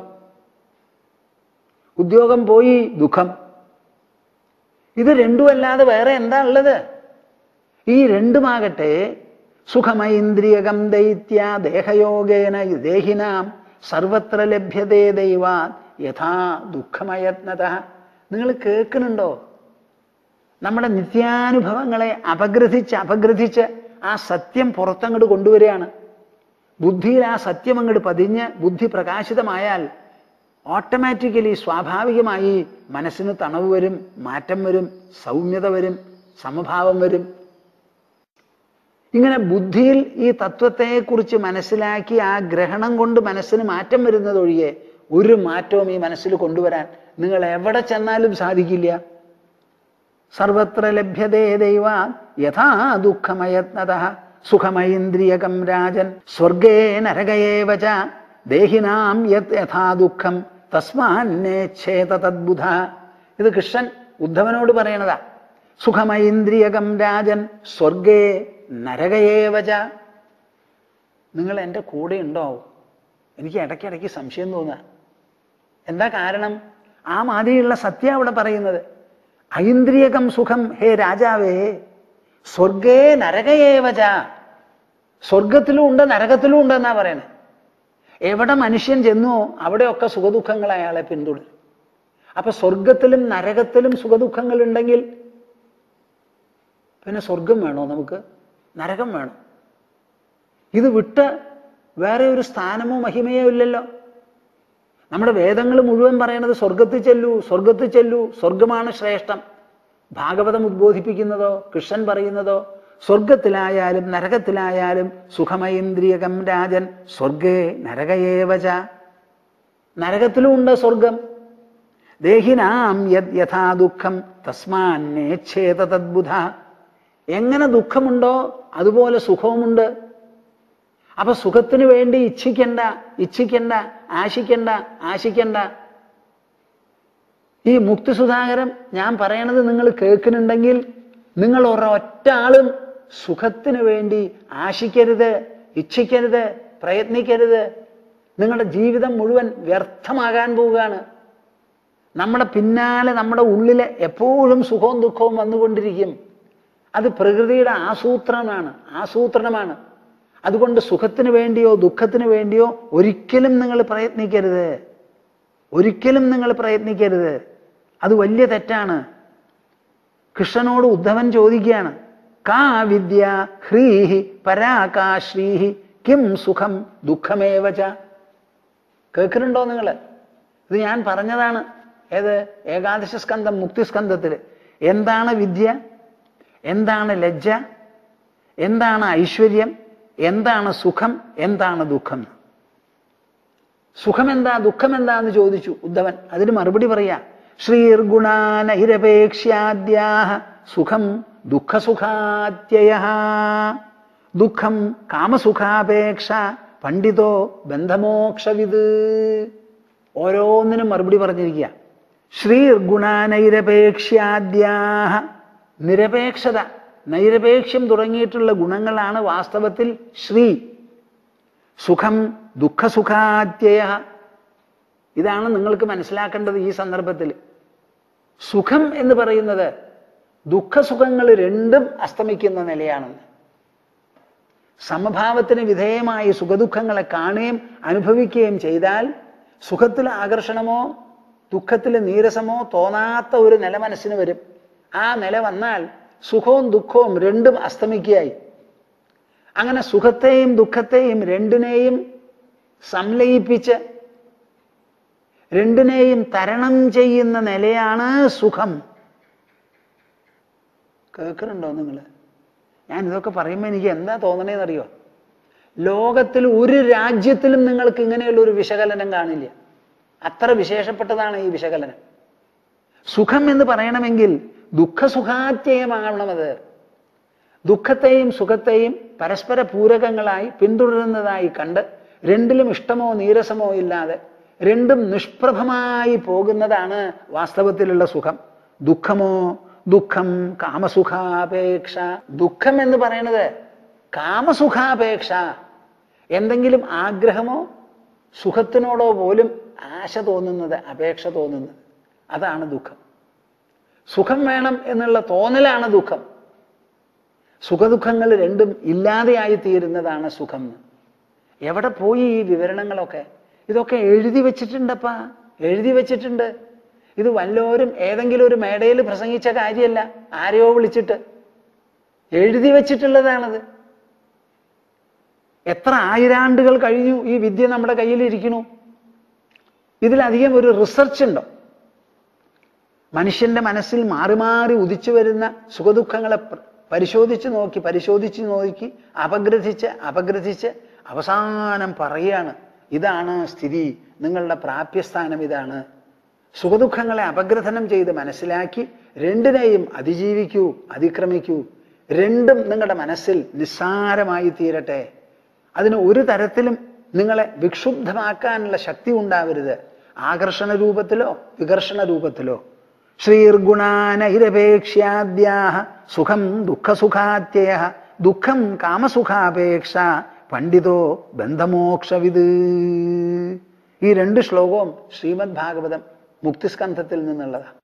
ഉദ്യോഗം പോയി ദുഃഖം ഇത് രണ്ടുമല്ലാതെ വേറെ എന്താ ഉള്ളത് ഈ രണ്ടുമാകട്ടെ സുഖമൈന്ദ്രിയകം ദൈത്യ ദേഹയോഗേന ദേഹിനാം സർവത്ര ലഭ്യതേ ദൈവാ യഥാ ദുഃഖമയത്നത നിങ്ങൾ കേൾക്കുന്നുണ്ടോ നമ്മുടെ നിത്യാനുഭവങ്ങളെ അപഗ്രഥിച്ച് അപഗ്രഥിച്ച് ആ സത്യം പുറത്തങ്ങോട്ട് കൊണ്ടുവരികയാണ് ബുദ്ധിയിൽ ആ സത്യം അങ്ങോട്ട് പതിഞ്ഞ് ബുദ്ധി പ്രകാശിതമായാൽ ഓട്ടോമാറ്റിക്കലി സ്വാഭാവികമായി മനസ്സിന് തണവ് വരും മാറ്റം വരും സൗമ്യത വരും സമഭാവം വരും ഇങ്ങനെ ബുദ്ധിയിൽ ഈ തത്വത്തെക്കുറിച്ച് മനസ്സിലാക്കി ആ ഗ്രഹണം കൊണ്ട് മനസ്സിന് മാറ്റം വരുന്നതൊഴികെ ഒരു മാറ്റവും ഈ മനസ്സിൽ കൊണ്ടുവരാൻ നിങ്ങൾ എവിടെ ചെന്നാലും സാധിക്കില്ല സർവത്ര ലഭ്യതേ ദൈവ യഥാ ദുഃഖമയത്നത സുഖമൈന്ദ്രിയകം രാജൻ സ്വർഗേ നരകയേവ ച ദേഹിനാം യത് യഥാ ദുഃഖം തസ്മാന്നേച്ഛേത തദ്ബുധ ഇത് കൃഷ്ണൻ ഉദ്ധവനോട് പറയണതാ സുഖമൈന്ദ്രിയകം രാജൻ സ്വർഗേ നരകയേവച നിങ്ങൾ എൻ്റെ കൂടെ ഉണ്ടോ എനിക്ക് ഇടയ്ക്കിടയ്ക്ക് സംശയം തോന്നുക എന്താ കാരണം ആ മാതിരിയുള്ള സത്യ അവിടെ പറയുന്നത് ഐന്ദ്രിയകം സുഖം ഹേ രാജാവേ സ്വർഗേ നരകയേവച സ്വർഗത്തിലും ഉണ്ട് നരകത്തിലും ഉണ്ട് എന്നാ പറയണേ എവിടെ മനുഷ്യൻ ചെന്നോ അവിടെയൊക്കെ സുഖദുഃഖങ്ങൾ അയാളെ പിന്തുടരും അപ്പൊ സ്വർഗത്തിലും നരകത്തിലും സുഖദുഃഖങ്ങൾ ഉണ്ടെങ്കിൽ പിന്നെ സ്വർഗം വേണോ നമുക്ക് നരകം വേണം ഇത് വിട്ട് വേറെ ഒരു സ്ഥാനമോ മഹിമയോ ഇല്ലല്ലോ നമ്മുടെ വേദങ്ങൾ മുഴുവൻ പറയണത് സ്വർഗത്തിൽ ചെല്ലൂ സ്വർഗത്തിൽ ചെല്ലൂ സ്വർഗമാണ് ശ്രേഷ്ഠം ഭാഗവതം ഉദ്ബോധിപ്പിക്കുന്നതോ കൃഷ്ണൻ പറയുന്നതോ സ്വർഗത്തിലായാലും നരകത്തിലായാലും സുഖമൈന്ദ്രിയകം രാജൻ സ്വർഗേ നരകയേവച നരകത്തിലും ഉണ്ട് സ്വർഗം ദേഹിനാം യത് യഥാ ദുഃഖം തസ്മാന്നേച്ഛേത തദ്ബുധ എങ്ങനെ ദുഃഖമുണ്ടോ അതുപോലെ സുഖവുമുണ്ട് അപ്പൊ സുഖത്തിന് വേണ്ടി ഇച്ഛിക്കണ്ട ഇച്ഛിക്കണ്ട ആശിക്കണ്ട ആശിക്കണ്ട ഈ മുക്തിസുധാകരം ഞാൻ പറയണത് നിങ്ങൾ കേൾക്കുന്നുണ്ടെങ്കിൽ നിങ്ങൾ ഒരൊറ്റ ആളും സുഖത്തിന് വേണ്ടി ആശിക്കരുത് ഇച്ഛിക്കരുത് പ്രയത്നിക്കരുത് നിങ്ങളുടെ ജീവിതം മുഴുവൻ വ്യർത്ഥമാകാൻ പോവുകയാണ് നമ്മുടെ പിന്നാലെ നമ്മുടെ ഉള്ളിലെ എപ്പോഴും സുഖവും ദുഃഖവും വന്നുകൊണ്ടിരിക്കും അത് പ്രകൃതിയുടെ ആസൂത്രണമാണ് ആസൂത്രണമാണ് അതുകൊണ്ട് സുഖത്തിന് വേണ്ടിയോ ദുഃഖത്തിന് വേണ്ടിയോ ഒരിക്കലും നിങ്ങൾ പ്രയത്നിക്കരുത് ഒരിക്കലും നിങ്ങൾ പ്രയത്നിക്കരുത് അത് വലിയ തെറ്റാണ് കൃഷ്ണനോട് ഉദ്ധവൻ ചോദിക്കുകയാണ് കാ വിദ്യ ഹ്രീഹി പരാകാശ്രീഹി കിം സുഖം ദുഃഖമേവച കേൾക്കുന്നുണ്ടോ നിങ്ങൾ ഇത് ഞാൻ പറഞ്ഞതാണ് ഏത് ഏകാദശ സ്കന്ധം മുക്തിസ്കന്ധത്തിൽ എന്താണ് വിദ്യ എന്താണ് ലജ്ജ എന്താണ് ഐശ്വര്യം എന്താണ് സുഖം എന്താണ് ദുഃഖം സുഖം എന്താ ദുഃഖം എന്താ എന്ന് ചോദിച്ചു ഉദ്ധവൻ അതിന് മറുപടി പറയാ ശ്രീർഗുണാനൈരപേക്ഷ്യാദ്യാ സുഖം ദുഃഖസുഖാത്യയ ദുഃഖം കാമസുഖാപേക്ഷ പണ്ഡിതോ ബന്ധമോക്ഷവിത് ഓരോന്നിനും മറുപടി പറഞ്ഞിരിക്കുക ശ്രീർഗുണാനൈരപേക്ഷ്യാദ്യാ നിരപേക്ഷത നൈരപേക്ഷ്യം തുടങ്ങിയിട്ടുള്ള ഗുണങ്ങളാണ് വാസ്തവത്തിൽ ശ്രീ സുഖം ദുഃഖസുഖാത്യയ ഇതാണ് നിങ്ങൾക്ക് മനസ്സിലാക്കേണ്ടത് ഈ സന്ദർഭത്തിൽ സുഖം എന്ന് പറയുന്നത് ദുഃഖസുഖങ്ങൾ രണ്ടും അസ്തമിക്കുന്ന നിലയാണെന്ന് സമഭാവത്തിന് വിധേയമായി സുഖദുഃഖങ്ങളെ കാണുകയും അനുഭവിക്കുകയും ചെയ്താൽ സുഖത്തിൽ ആകർഷണമോ ദുഃഖത്തിൽ നീരസമോ തോന്നാത്ത ഒരു നില മനസ്സിന് വരും ആ നില വന്നാൽ സുഖവും ദുഃഖവും രണ്ടും അസ്തമിക്കുകയായി അങ്ങനെ സുഖത്തെയും ദുഃഖത്തെയും രണ്ടിനെയും സംലയിപ്പിച്ച് രണ്ടിനെയും തരണം ചെയ്യുന്ന നിലയാണ് സുഖം കേൾക്കുന്നുണ്ടോ നിങ്ങൾ ഞാൻ ഇതൊക്കെ പറയുമ്പോൾ എനിക്ക് എന്താ തോന്നണേന്നറിയോ ലോകത്തിൽ ഒരു രാജ്യത്തിലും നിങ്ങൾക്ക് ഇങ്ങനെയുള്ള ഒരു വിശകലനം കാണില്ല അത്ര വിശേഷപ്പെട്ടതാണ് ഈ വിശകലനം സുഖം എന്ന് പറയണമെങ്കിൽ ദുഃഖസുഖാത്യയമാവണമത് ദുഃഖത്തെയും സുഖത്തെയും പരസ്പര പൂരകങ്ങളായി പിന്തുടരുന്നതായി കണ്ട് രണ്ടിലും ഇഷ്ടമോ നീരസമോ ഇല്ലാതെ രണ്ടും നിഷ്പ്രഭമായി പോകുന്നതാണ് വാസ്തവത്തിലുള്ള സുഖം ദുഃഖമോ ദുഃഖം കാമസുഖാപേക്ഷ ദുഃഖം എന്ന് പറയുന്നത് കാമസുഖാപേക്ഷ എന്തെങ്കിലും ആഗ്രഹമോ സുഖത്തിനോടോ പോലും ആശ തോന്നുന്നത് അപേക്ഷ തോന്നുന്നത് അതാണ് ദുഃഖം സുഖം വേണം എന്നുള്ള തോന്നലാണ് ദുഃഖം സുഖദുഃഖങ്ങൾ രണ്ടും ഇല്ലാതെയായി തീരുന്നതാണ് സുഖം എവിടെ പോയി ഈ വിവരണങ്ങളൊക്കെ ഇതൊക്കെ എഴുതി വെച്ചിട്ടുണ്ടപ്പാ എഴുതി വെച്ചിട്ടുണ്ട് ഇത് വല്ലോരും ഏതെങ്കിലും ഒരു മേടയിൽ പ്രസംഗിച്ച കാര്യമല്ല ആരെയോ വിളിച്ചിട്ട് എഴുതി വെച്ചിട്ടുള്ളതാണത് എത്ര ആയിരാണ്ടുകൾ കഴിഞ്ഞു ഈ വിദ്യ നമ്മുടെ കയ്യിലിരിക്കണു ഇതിലധികം ഒരു റിസർച്ച് ഉണ്ടോ മനുഷ്യന്റെ മനസ്സിൽ മാറി മാറി ഉദിച്ചു വരുന്ന സുഖദുഃഖങ്ങളെ പരിശോധിച്ച് നോക്കി പരിശോധിച്ച് നോക്കി അപഗ്രഥിച്ച് അപഗ്രഥിച്ച് അവസാനം പറയാണ് ഇതാണ് സ്ഥിതി നിങ്ങളുടെ പ്രാപ്യസ്ഥാനം ഇതാണ് സുഖദുഃഖങ്ങളെ അപഗ്രഥനം ചെയ്ത് മനസ്സിലാക്കി രണ്ടിനെയും അതിജീവിക്കൂ അതിക്രമിക്കൂ രണ്ടും നിങ്ങളുടെ മനസ്സിൽ നിസ്സാരമായി തീരട്ടെ അതിന് ഒരു തരത്തിലും നിങ്ങളെ വിക്ഷുബ്ധമാക്കാനുള്ള ശക്തി ഉണ്ടാവരുത് ആകർഷണ രൂപത്തിലോ വികർഷണ രൂപത്തിലോ ശ്രീർഗുണാനൈരപേക്ഷ്യാദ്യാ സുഖം ദുഃഖസുഖാത്യയ ദുഃഖം കാമസുഖാപേക്ഷ പണ്ഡിതോ ബന്ധമോക്ഷവിത് ഈ രണ്ട് ശ്ലോകവും ശ്രീമദ് ഭാഗവതം മുക്തിസ്കന്ധത്തിൽ നിന്നുള്ളതാണ്